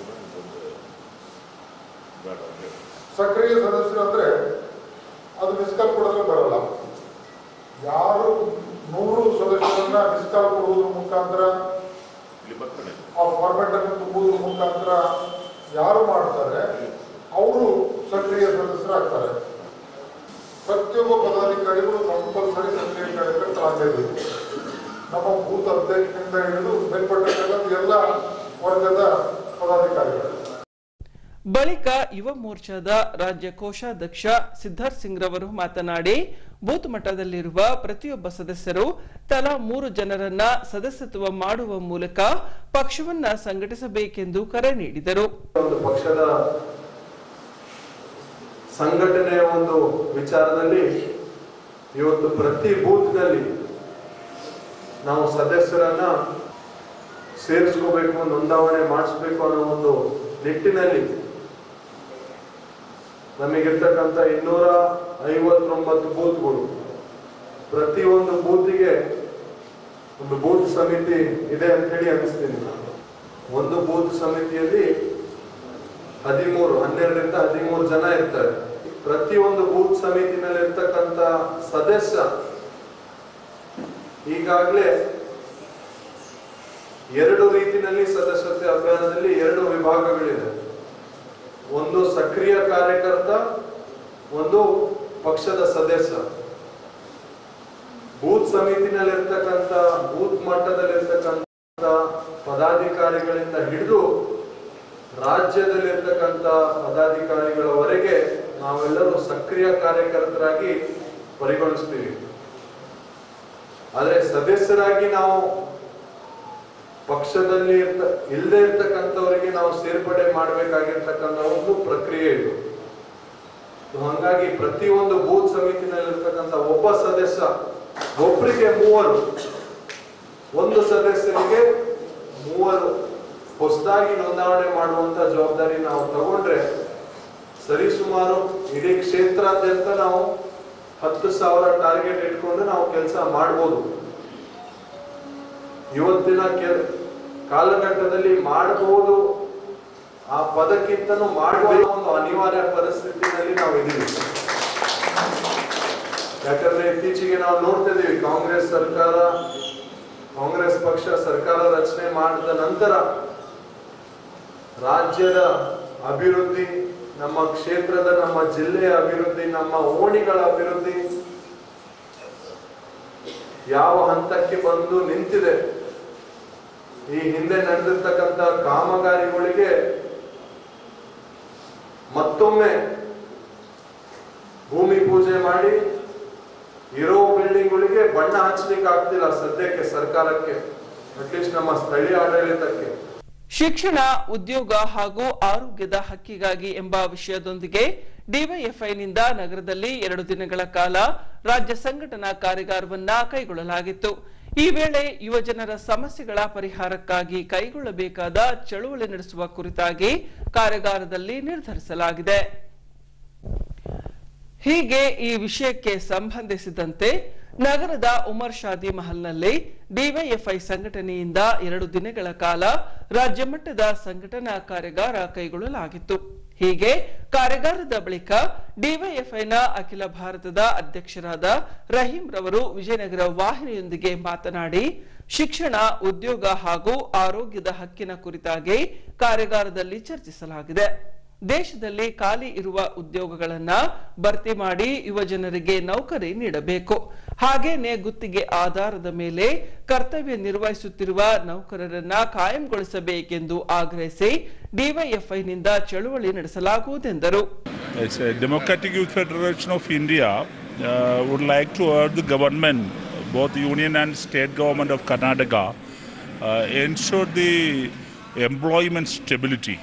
ಸಕ್ರಿಯ ಸದಸ್ಯರು ಅಂದ್ರೆ ಅದು ಮಿಸ್ಕಾಲ್ ಕೊಡೋದ್ರೆ ಬರಲ್ಲ ಯಾರು ನೂರು ಸದಸ್ಯರನ್ನ ಮಿಸ್ಕಾಲ್ ಕೊಡುವುದ್ರ ಮುಖಾಂತರ ಆ ಫಾರ್ಮೆಟ್ ಅನ್ನು ತುಂಬುವುದ್ರ ಮುಖಾಂತರ ಯಾರು ಮಾಡ್ತಾರೆ ಅವರು ಸಕ್ರಿಯ ಸದಸ್ಯರಾಗ್ತಾರೆ ಪ್ರತಿಯೊಬ್ಬ ಪದಾಧಿಕಾರಿಗಳು ಕಂಪಲ್ಸರಿ ಸಕ್ರಿಯ ಕಾರ್ಯಕರ್ತರಾಗಲೇಬೇಕು ನಮ್ಮ ಬೂತ್ ಅಧ್ಯಕ್ಷರಿಂದ ಹಿಡಿದು ಮೇಲ್ಪಟ್ಟಕ್ಕೆಲ್ಲ ಎಲ್ಲ ವರ್ಗದ ಪದಾಧಿಕಾರಿಗಳು ಬಳಿಕ ಯುವ ಮೋರ್ಚಾದ ರಾಜ್ಯ ಕೋಶಾಧ್ಯಕ್ಷ ಸಿದ್ಧಾರ್ಥ್ ಸಿಂಗ್ ರವರು ಮಾತನಾಡಿ ಬೂತ್ ಮಟ್ಟದಲ್ಲಿರುವ ಪ್ರತಿಯೊಬ್ಬ ಸದಸ್ಯರು ತಲಾ ಮೂರು ಜನರನ್ನ ಸದಸ್ಯತ್ವ ಮಾಡುವ ಮೂಲಕ ಪಕ್ಷವನ್ನ ಸಂಘಟಿಸಬೇಕೆಂದು ಕರೆ ನೀಡಿದರು ಒಂದು ಪಕ್ಷದ ಸಂಘಟನೆಯ ಒಂದು ವಿಚಾರದಲ್ಲಿ ಇವತ್ತು ಪ್ರತಿ ಬೂತ್ನಲ್ಲಿ ನಾವು ಸದಸ್ಯರನ್ನ ಸೇರಿಸ್ಕೋಬೇಕು ನೋಂದಾವಣೆ ಮಾಡಿಸ್ಬೇಕು ಅನ್ನೋ ಒಂದು ನಿಟ್ಟಿನಲ್ಲಿ ನಮಗಿರ್ತಕ್ಕಂಥ ಇನ್ನೂರ ಐವತ್ತೊಂಬತ್ತು ಬೂತ್ಗಳು ಪ್ರತಿಯೊಂದು ಬೂತಿಗೆ ಒಂದು ಬೂತ್ ಸಮಿತಿ ಇದೆ ಅಂತ ಹೇಳಿ ಅನಿಸ್ತೀನಿ ನಾನು. ಒಂದು ಬೂತ್ ಸಮಿತಿಯಲ್ಲಿ ಹದಿಮೂರು ಹನ್ನೆರಡರಿಂದ ಹದಿಮೂರು ಜನ ಇರ್ತಾರೆ ಪ್ರತಿಯೊಂದು ಬೂತ್ ಸಮಿತಿನಲ್ಲಿ ಇರ್ತಕ್ಕಂಥ ಸದಸ್ಯ ಈಗಾಗಲೇ ಎರಡು ರೀತಿನಲ್ಲಿ ಸದಸ್ಯತೆ ಅಭಿಯಾನದಲ್ಲಿ ಎರಡು ವಿಭಾಗಗಳಿದೆ ಒಂದು ಸಕ್ರಿಯ ಕಾರ್ಯಕರ್ತ ಒಂದು ಪಕ್ಷದ ಸದಸ್ಯ ಬೂತ್ ಸಮಿತಿನಲ್ಲಿರ್ತಕ್ಕಂಥ ಬೂತ್ ಮಟ್ಟದಲ್ಲಿರ್ತಕ್ಕಂಥ ಪದಾಧಿಕಾರಿಗಳಿಂದ ಹಿಡಿದು ರಾಜ್ಯದಲ್ಲಿರ್ತಕ್ಕಂಥ ಪದಾಧಿಕಾರಿಗಳವರೆಗೆ ನಾವೆಲ್ಲರೂ ಸಕ್ರಿಯ ಕಾರ್ಯಕರ್ತರಾಗಿ ಪರಿಗಣಿಸ್ತೀವಿ ಆದ್ರೆ ಸದಸ್ಯರಾಗಿ ನಾವು ಪಕ್ಷದಲ್ಲಿ ಇರ್ತ ಇಲ್ಲದೆ ಇರ್ತಕ್ಕಂಥವರಿಗೆ ನಾವು ಸೇರ್ಪಡೆ ಮಾಡಬೇಕಾಗಿರ್ತಕ್ಕಂಥ ಒಂದು ಪ್ರಕ್ರಿಯೆ ಇದು So ಹಂಗಾಗಿ ಪ್ರತಿಯೊಂದು ಬೂತ್ ಸಮಿತಿನಲ್ಲಿರ್ತಕ್ಕಂಥ ಒಬ್ಬ ಸದಸ್ಯ ಒಬ್ಬರಿಗೆ ಮೂವರು ಒಂದು ಸದಸ್ಯರಿಗೆ ಮೂವರು ಹೊಸದಾಗಿ ನೋಂದಾವಣೆ ಮಾಡುವಂತ ಜವಾಬ್ದಾರಿ ನಾವು ತಗೊಂಡ್ರೆ ಸರಿಸುಮಾರು ಇಡೀ ಕ್ಷೇತ್ರಾದ್ಯಂತ ನಾವು ಹತ್ತು ಸಾವಿರ ಟಾರ್ಗೆಟ್ ಇಟ್ಕೊಂಡು ನಾವು ಕೆಲಸ ಮಾಡ್ಬೋದು ಇವತ್ತಿನ ಕೆಲ ಕಾಲಘಟ್ಟದಲ್ಲಿ ಮಾಡಬಹುದು ಆ ಪದಕ್ಕಿಂತನೂ ಮಾಡಬಹುದು ಒಂದು ಅನಿವಾರ್ಯ ಪರಿಸ್ಥಿತಿನಲ್ಲಿ ನಾವು ಇದ್ದೀವಿ ಯಾಕಂದ್ರೆ ಇತ್ತೀಚೆಗೆ ನಾವು ನೋಡ್ತಾ ಇದೀವಿ ಕಾಂಗ್ರೆಸ್ ಸರ್ಕಾರ ಕಾಂಗ್ರೆಸ್ ಪಕ್ಷ ಸರ್ಕಾರ ರಚನೆ ಮಾಡಿದ ನಂತರ ರಾಜ್ಯದ ಅಭಿವೃದ್ಧಿ ನಮ್ಮ ಕ್ಷೇತ್ರದ ನಮ್ಮ ಜಿಲ್ಲೆಯ ಅಭಿವೃದ್ಧಿ ನಮ್ಮ ಓಣಿಗಳ ಅಭಿವೃದ್ಧಿ ಯಾವ ಹಂತಕ್ಕೆ ಬಂದು ನಿಂತಿದೆ ಈ ಹಿಂದೆ ನಡೆದಿರ್ತಕ್ಕಂಥ ಕಾಮಗಾರಿಗಳಿಗೆ ಮತ್ತೊಮ್ಮೆ ಭೂಮಿ ಪೂಜೆ ಮಾಡಿ ಇರೋ ಬಿಲ್ಡಿಂಗ್ಗಳಿಗೆ ಬಣ್ಣ ಹಚ್ಚಲಿಕ್ಕೆ ಆಗ್ತಿಲ್ಲ ಸದ್ಯಕ್ಕೆ ಸರ್ಕಾರಕ್ಕೆ ಅಟ್ಲೀಸ್ಟ್ ನಮ್ಮ ಸ್ಥಳೀಯ ಆಡಳಿತಕ್ಕೆ ಶಿಕ್ಷಣ ಉದ್ಯೋಗ ಹಾಗೂ ಆರೋಗ್ಯದ ಹಕ್ಕಿಗಾಗಿ ಎಂಬ ವಿಷಯದೊಂದಿಗೆ ಡಿವೈಎಫ್ಐನಿಂದ ನಗರದಲ್ಲಿ ಎರಡು ದಿನಗಳ ಕಾಲ ರಾಜ್ಯ ಸಂಘಟನಾ ಕಾರ್ಯಾಗಾರವನ್ನ ಕೈಗೊಳ್ಳಲಾಗಿತ್ತು ಈ ವೇಳೆ ಯುವಜನರ ಸಮಸ್ಯೆಗಳ ಪರಿಹಾರಕ್ಕಾಗಿ ಕೈಗೊಳ್ಳಬೇಕಾದ ಚಳುವಳಿ ನಡೆಸುವ ಕುರಿತಾಗಿ ಕಾರ್ಯಾಗಾರದಲ್ಲಿ ನಿರ್ಧರಿಸಲಾಗಿದೆ ಹೀಗೆ ಈ ವಿಷಯಕ್ಕೆ ಸಂಬಂಧಿಸಿದಂತೆ ನಗರದ ಉಮರ್ ಶಾದಿ ಮಹಲ್ನಲ್ಲಿ ಡಿವೈಎಫ್ಐ ಸಂಘಟನೆಯಿಂದ ಎರಡು ದಿನಗಳ ಕಾಲ ರಾಜ್ಯ ಮಟ್ಟದ ಸಂಘಟನಾ ಕಾರ್ಯಾಗಾರ ಕೈಗೊಳ್ಳಲಾಗಿತ್ತು ಹೀಗೆ ಕಾರ್ಯಾಗಾರದ ಬಳಿಕ ಡಿವೈಎಫ್ಐನ ಅಖಿಲ ಭಾರತದ ಅಧ್ಯಕ್ಷರಾದ ರಹೀಂ ರವರು ವಿಜಯನಗರ ವಾಹಿನಿಯೊಂದಿಗೆ ಮಾತನಾಡಿ ಶಿಕ್ಷಣ ಉದ್ಯೋಗ ಹಾಗೂ ಆರೋಗ್ಯದ ಹಕ್ಕಿನ ಕುರಿತಾಗಿ ಕಾರ್ಯಾಗಾರದಲ್ಲಿ ಚರ್ಚಿಸಲಾಗಿದೆ ದೇಶದಲ್ಲಿ ಖಾಲಿ ಇರುವ ಉದ್ಯೋಗಗಳನ್ನ ಭರ್ತಿ ಮಾಡಿ ಯುವಜನರಿಗೆ ನೌಕರಿ ನೀಡಬೇಕು ಹಾಗೇನೆ ಗುತ್ತಿಗೆ ಆಧಾರದ ಮೇಲೆ ಕರ್ತವ್ಯ ನಿರ್ವಹಿಸುತ್ತಿರುವ ನೌಕರರನ್ನ ಕಾಯಂಗೊಳಿಸಬೇಕೆಂದು ಆಗ್ರಹಿಸಿ ಡಿವೈಎಫ್ಐನಿಂದ ಚಳುವಳಿ ನಡೆಸಲಾಗುವುದೆಂದರು As a Democratic Youth Federation of India uh, would like to urge the government, both union and state government of Karnataka, uh, ensure the employment stability.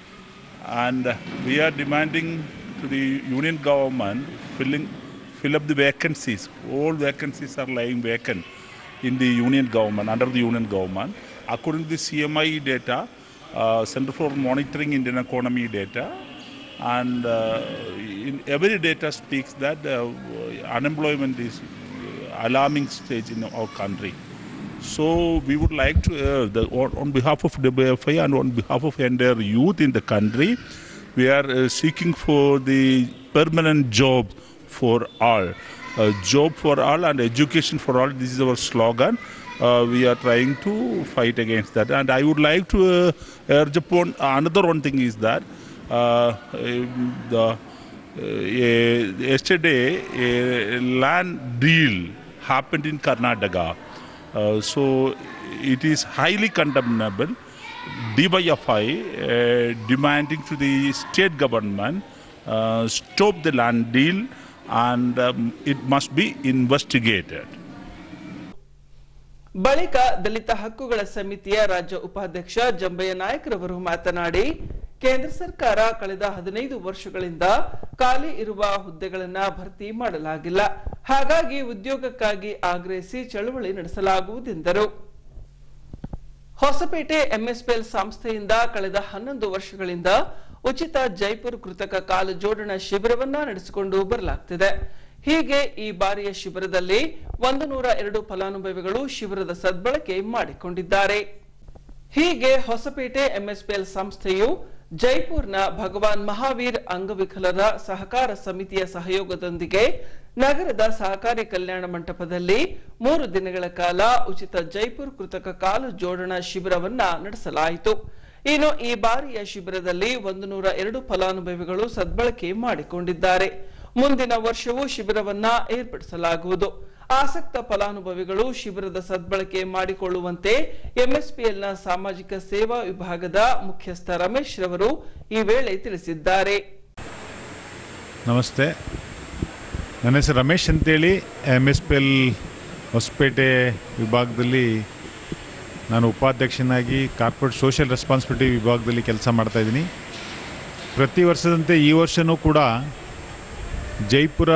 And we are demanding to the union government filling, fill up the vacancies. All vacancies are lying vacant in the union government, under the union government. According to the CMI data, uh, Center for Monitoring Indian Economy data, and uh, in every data speaks that uh, unemployment is alarming stage in our country. So we would like to, uh, the, on on behalf of WFI and on behalf of entire youth in the country, we are uh, seeking for the permanent job for all. Uh, job for all and education for all. This is our slogan. Uh, we are trying to fight against that. And I would like to uh, urge upon another one thing is that uh, um, the uh, a- yesterday a land deal happened in Karnataka. Uh, so it is highly condemnable. DYFI uh, demanding to the state government uh, stop the land deal and um, it must be investigated. ಬಳಿಕ ದಲಿತ ಹಕ್ಕುಗಳ ಸಮಿತಿಯ ರಾಜ್ಯ ಉಪಾಧ್ಯಕ್ಷ ಜಂಬಯ್ಯ ನಾಯಕರವರು ಮಾತನಾಡಿ ಕೇಂದ್ರ ಸರ್ಕಾರ ಕಳೆದ ಹದಿನೈದು ವರ್ಷಗಳಿಂದ ಖಾಲಿ ಇರುವ ಹುದ್ದೆಗಳನ್ನ ಭರ್ತಿ ಮಾಡಲಾಗಿಲ್ಲ ಹಾಗಾಗಿ ಉದ್ಯೋಗಕ್ಕಾಗಿ ಆಗ್ರಹಿಸಿ ಚಳುವಳಿ ನಡೆಸಲಾಗುವುದೆಂದರು ಹೊಸಪೇಟೆ ಎಂಎಸ್ಪಿಎಲ್ ಸಂಸ್ಥೆಯಿಂದ ಕಳೆದ ಹನ್ನೊಂದು ವರ್ಷಗಳಿಂದ ಉಚಿತ ಜೈಪುರ್ ಕೃತಕ ಕಾಲು ಜೋಡಣಾ ಶಿಬಿರವನ್ನ ನಡೆಸಿಕೊಂಡು ಬರಲಾಗ್ತಿದೆ ಹೀಗೆ ಈ ಬಾರಿಯ ಶಿಬಿರದಲ್ಲಿ ಒಂದು ನೂರ ಎರಡು ಫಲಾನುಭವಿಗಳು ಶಿಬಿರದ ಸದ್ಬಳಕೆ ಮಾಡಿಕೊಂಡಿದ್ದಾರೆ ಹೀಗೆ ಹೊಸಪೇಟೆ ಎಂಎಸ್ಪಿಎಲ್ ಸಂಸ್ಥೆಯು ಜೈಪುರ್ನ ಭಗವಾನ್ ಮಹಾವೀರ್ ಅಂಗವಿಕಲರ ಸಹಕಾರ ಸಮಿತಿಯ ಸಹಯೋಗದೊಂದಿಗೆ ನಗರದ ಸಹಕಾರಿ ಕಲ್ಯಾಣ ಮಂಟಪದಲ್ಲಿ ಮೂರು ದಿನಗಳ ಕಾಲ ಉಚಿತ ಜೈಪುರ್ ಕೃತಕ ಕಾಲು ಜೋಡಣಾ ಶಿಬಿರವನ್ನ ನಡೆಸಲಾಯಿತು ಇನ್ನು ಈ ಬಾರಿಯ ಶಿಬಿರದಲ್ಲಿ ಒಂದು ನೂರ ಎರಡು ಫಲಾನುಭವಿಗಳು ಸದ್ಬಳಕೆ ಮಾಡಿಕೊಂಡಿದ್ದಾರೆ ಮುಂದಿನ ವರ್ಷವೂ ಶಿಬಿರವನ್ನ ಏರ್ಪಡಿಸಲಾಗುವುದು ಆಸಕ್ತ ಫಲಾನುಭವಿಗಳು ಶಿಬಿರದ ಸದ್ಬಳಕೆ ಮಾಡಿಕೊಳ್ಳುವಂತೆ ಎಂಎಸ್ಪಿಎಲ್ನ ಸಾಮಾಜಿಕ ಸೇವಾ ವಿಭಾಗದ ಮುಖ್ಯಸ್ಥ ರಮೇಶ್ ರವರು ಈ ವೇಳೆ ತಿಳಿಸಿದ್ದಾರೆ ನಮಸ್ತೆ ನನ್ನ ಹೆಸರು ರಮೇಶ್ ಅಂತೇಳಿ M S P L Hospet ವಿಭಾಗದಲ್ಲಿ ನಾನು ಉಪಾಧ್ಯಕ್ಷನಾಗಿ ಕಾರ್ಪೊರೇಟ್ ಸೋಷಿಯಲ್ ರೆಸ್ಪಾನ್ಸಿಬಿಲಿಟಿ ವಿಭಾಗದಲ್ಲಿ ಕೆಲಸ ಮಾಡ್ತಾಯಿದ್ದೀನಿ ಪ್ರತಿ ವರ್ಷದಂತೆ ಈ ವರ್ಷವೂ ಕೂಡ ಜೈಪುರ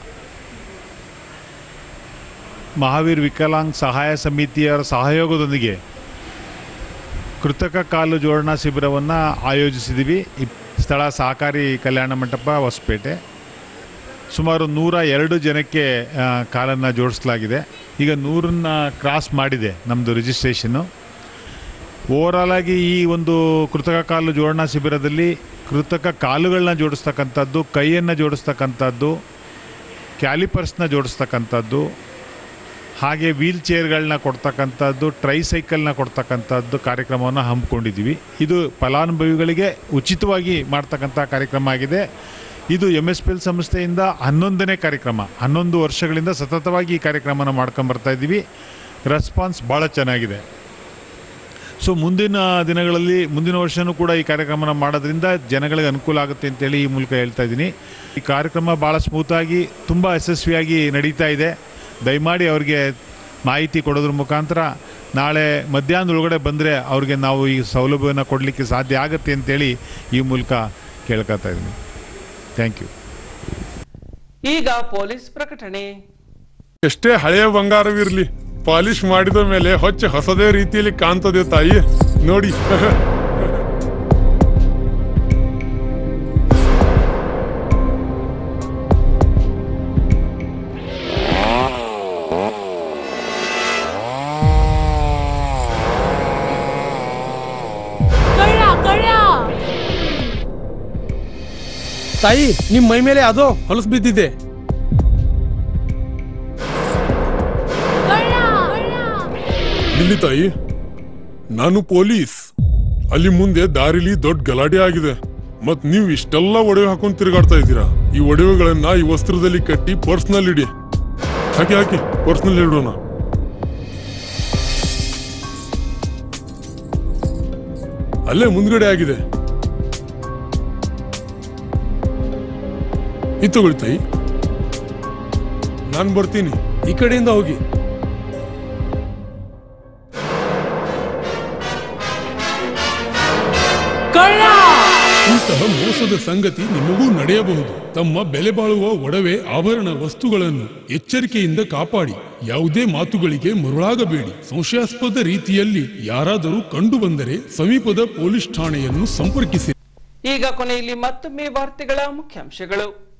ಮಹಾವೀರ್ ವಿಕಲಾಂಗ್ ಸಹಾಯ ಸಮಿತಿಯರ ಸಹಯೋಗದೊಂದಿಗೆ ಕೃತಕ ಕಾಲು ಜೋಡಣಾ ಶಿಬಿರವನ್ನು ಆಯೋಜಿಸಿದ್ದೀವಿ ಇಪ್- ಸ್ಥಳ ಸಹಕಾರಿ ಕಲ್ಯಾಣ ಮಂಟಪ ಹೊಸಪೇಟೆ ಸುಮಾರು ನೂರ ಎರಡು ಜನಕ್ಕೆ ಆ, ಕಾಲನ್ನು ಜೋಡಿಸಲಾಗಿದೆ ಈಗ ನೂರನ್ನ ಕ್ರಾಸ್ ಮಾಡಿದೆ ನಮ್ಮದು ರಿಜಿಸ್ಟ್ರೇಷನ್ನು ಓವರಾಲ್ ಆಗಿ ಈ ಒಂದು ಕೃತಕ ಕಾಲು ಜೋಡಣಾ ಶಿಬಿರದಲ್ಲಿ ಕೃತಕ ಕಾಲುಗಳನ್ನ ಜೋಡಿಸ್ತಕ್ಕಂಥದ್ದು ಕೈಯನ್ನು ಜೋಡಿಸ್ತಕ್ಕಂಥದ್ದು ಕ್ಯಾಲಿಪರ್ಸ್ನ ಜೋಡಿಸ್ತಕ್ಕಂಥದ್ದು ಹಾಗೆ ವೀಲ್ ಚೇರ್ಗಳನ್ನ ಕೊಡ್ತಕ್ಕಂಥದ್ದು ಟ್ರೈ ಸೈಕಲ್ನ ಕೊಡ್ತಕ್ಕಂಥದ್ದು ಕಾರ್ಯಕ್ರಮವನ್ನು ಹಮ್ಮಿಕೊಂಡಿದ್ದೀವಿ ಇದು ಫಲಾನುಭವಿಗಳಿಗೆ ಉಚಿತವಾಗಿ ಮಾಡ್ತಕ್ಕಂಥ ಕಾರ್ಯಕ್ರಮ ಆಗಿದೆ ಇದು ಎಮ್ ಎಸ್ ಪಿ ಎಲ್ ಸಂಸ್ಥೆಯಿಂದ ಹನ್ನೊಂದನೇ ಕಾರ್ಯಕ್ರಮ ಹನ್ನೊಂದು ವರ್ಷಗಳಿಂದ ಸತತವಾಗಿ ಈ ಕಾರ್ಯಕ್ರಮನ ಮಾಡ್ಕೊಂಬರ್ತಾ ಇದ್ದೀವಿ ರೆಸ್ಪಾನ್ಸ್ ಭಾಳ ಚೆನ್ನಾಗಿದೆ ಸೊ ಮುಂದಿನ ದಿನಗಳಲ್ಲಿ ಮುಂದಿನ ವರ್ಷವೂ ಕೂಡ ಈ ಕಾರ್ಯಕ್ರಮನ ಮಾಡೋದ್ರಿಂದ ಜನಗಳಿಗೆ ಅನುಕೂಲ ಆಗುತ್ತೆ ಅಂತೇಳಿ ಈ ಮೂಲಕ ಹೇಳ್ತಾ ಇದ್ದೀನಿ ಈ ಕಾರ್ಯಕ್ರಮ ಭಾಳ ಸ್ಮೂತಾಗಿ ತುಂಬ ಯಶಸ್ವಿಯಾಗಿ ನಡೀತಾ ಇದೆ ದಯಮಾಡಿ ಅವ್ರಿಗೆ ಮಾಹಿತಿ ಕೊಡೋದ್ರ ಮುಖಾಂತರ ನಾಳೆ ಮಧ್ಯಾಹ್ನದೊಳಗಡೆ ಬಂದರೆ ಅವ್ರಿಗೆ ನಾವು ಈ ಸೌಲಭ್ಯವನ್ನು ಕೊಡಲಿಕ್ಕೆ ಸಾಧ್ಯ ಆಗುತ್ತೆ ಅಂತೇಳಿ ಈ ಮೂಲಕ ಕೇಳ್ಕೊತಾ ಇದ್ದೀನಿ ಥ್ಯಾಂಕ್ ಯು ಈಗ ಪೊಲೀಸ್ ಪ್ರಕಟಣೆ ಎಷ್ಟೇ ಹಳೆಯ ಬಂಗಾರವಿರ್ಲಿ ಪಾಲಿಶ್ ಮಾಡಿದ ಮೇಲೆ ಹೊಚ್ಚ ಹೊಸದೇ ರೀತಿಯಲ್ಲಿ ಕಾಣ್ತದೆ ತಾಯಿ ನೋಡಿ ತಾಯಿ ನಿಮ್ ಮೈ ಮೇಲೆ ಅದು ಹೊಲಸು ಬಿದ್ದಿದೆ ಇಲ್ಲಿ ತಾಯಿ ನಾನು ಪೊಲೀಸ್ ಅಲ್ಲಿ ಮುಂದೆ ದಾರಿಲಿ ದೊಡ್ಡ ಗಲಾಟೆ ಆಗಿದೆ ಮತ್ ನೀವು ಇಷ್ಟೆಲ್ಲ ಒಡವೆ ಹಾಕೊಂಡ್ ತಿರುಗಾಡ್ತಾ ಇದ್ದೀರಾ ಈ ಒಡವೆಗಳನ್ನ ಈ ವಸ್ತ್ರದಲ್ಲಿ ಕಟ್ಟಿ ಪರ್ಸ್ನಲ್ ಇಡಿ ಹಾಕಿ ಹಾಕಿ ಪರ್ಸ್ನಲ್ ಇಡೋಣ ಅಲ್ಲೇ ಮುಂದ್ಗಡೆ ಆಗಿದೆ ಇದು ತಗೊಳ್ಳಿ ತಾಯಿ ನಾನ್ ಬರ್ತೀನಿ ಈ ಕಡೆಯಿಂದ ಹೋಗಿ ಇಂತಹ ಮೋಸದ ಸಂಗತಿ ನಿಮಗೂ ನಡೆಯಬಹುದು ತಮ್ಮ ಬೆಲೆ ಬಾಳುವ ಒಡವೆ ಆಭರಣ ವಸ್ತುಗಳನ್ನು ಎಚ್ಚರಿಕೆಯಿಂದ ಕಾಪಾಡಿ ಯಾವುದೇ ಮಾತುಗಳಿಗೆ ಮರುಳಾಗಬೇಡಿ ಸಂಶಯಾಸ್ಪದ ರೀತಿಯಲ್ಲಿ ಯಾರಾದರೂ ಕಂಡು ಬಂದರೆ ಸಮೀಪದ ಪೊಲೀಸ್ ಠಾಣೆಯನ್ನು ಸಂಪರ್ಕಿಸಿ ಈಗ ಕೊನೆಯಲ್ಲಿ ಮತ್ತೊಮ್ಮೆ ವಾರ್ತೆಗಳ ಮುಖ್ಯಾಂಶಗಳು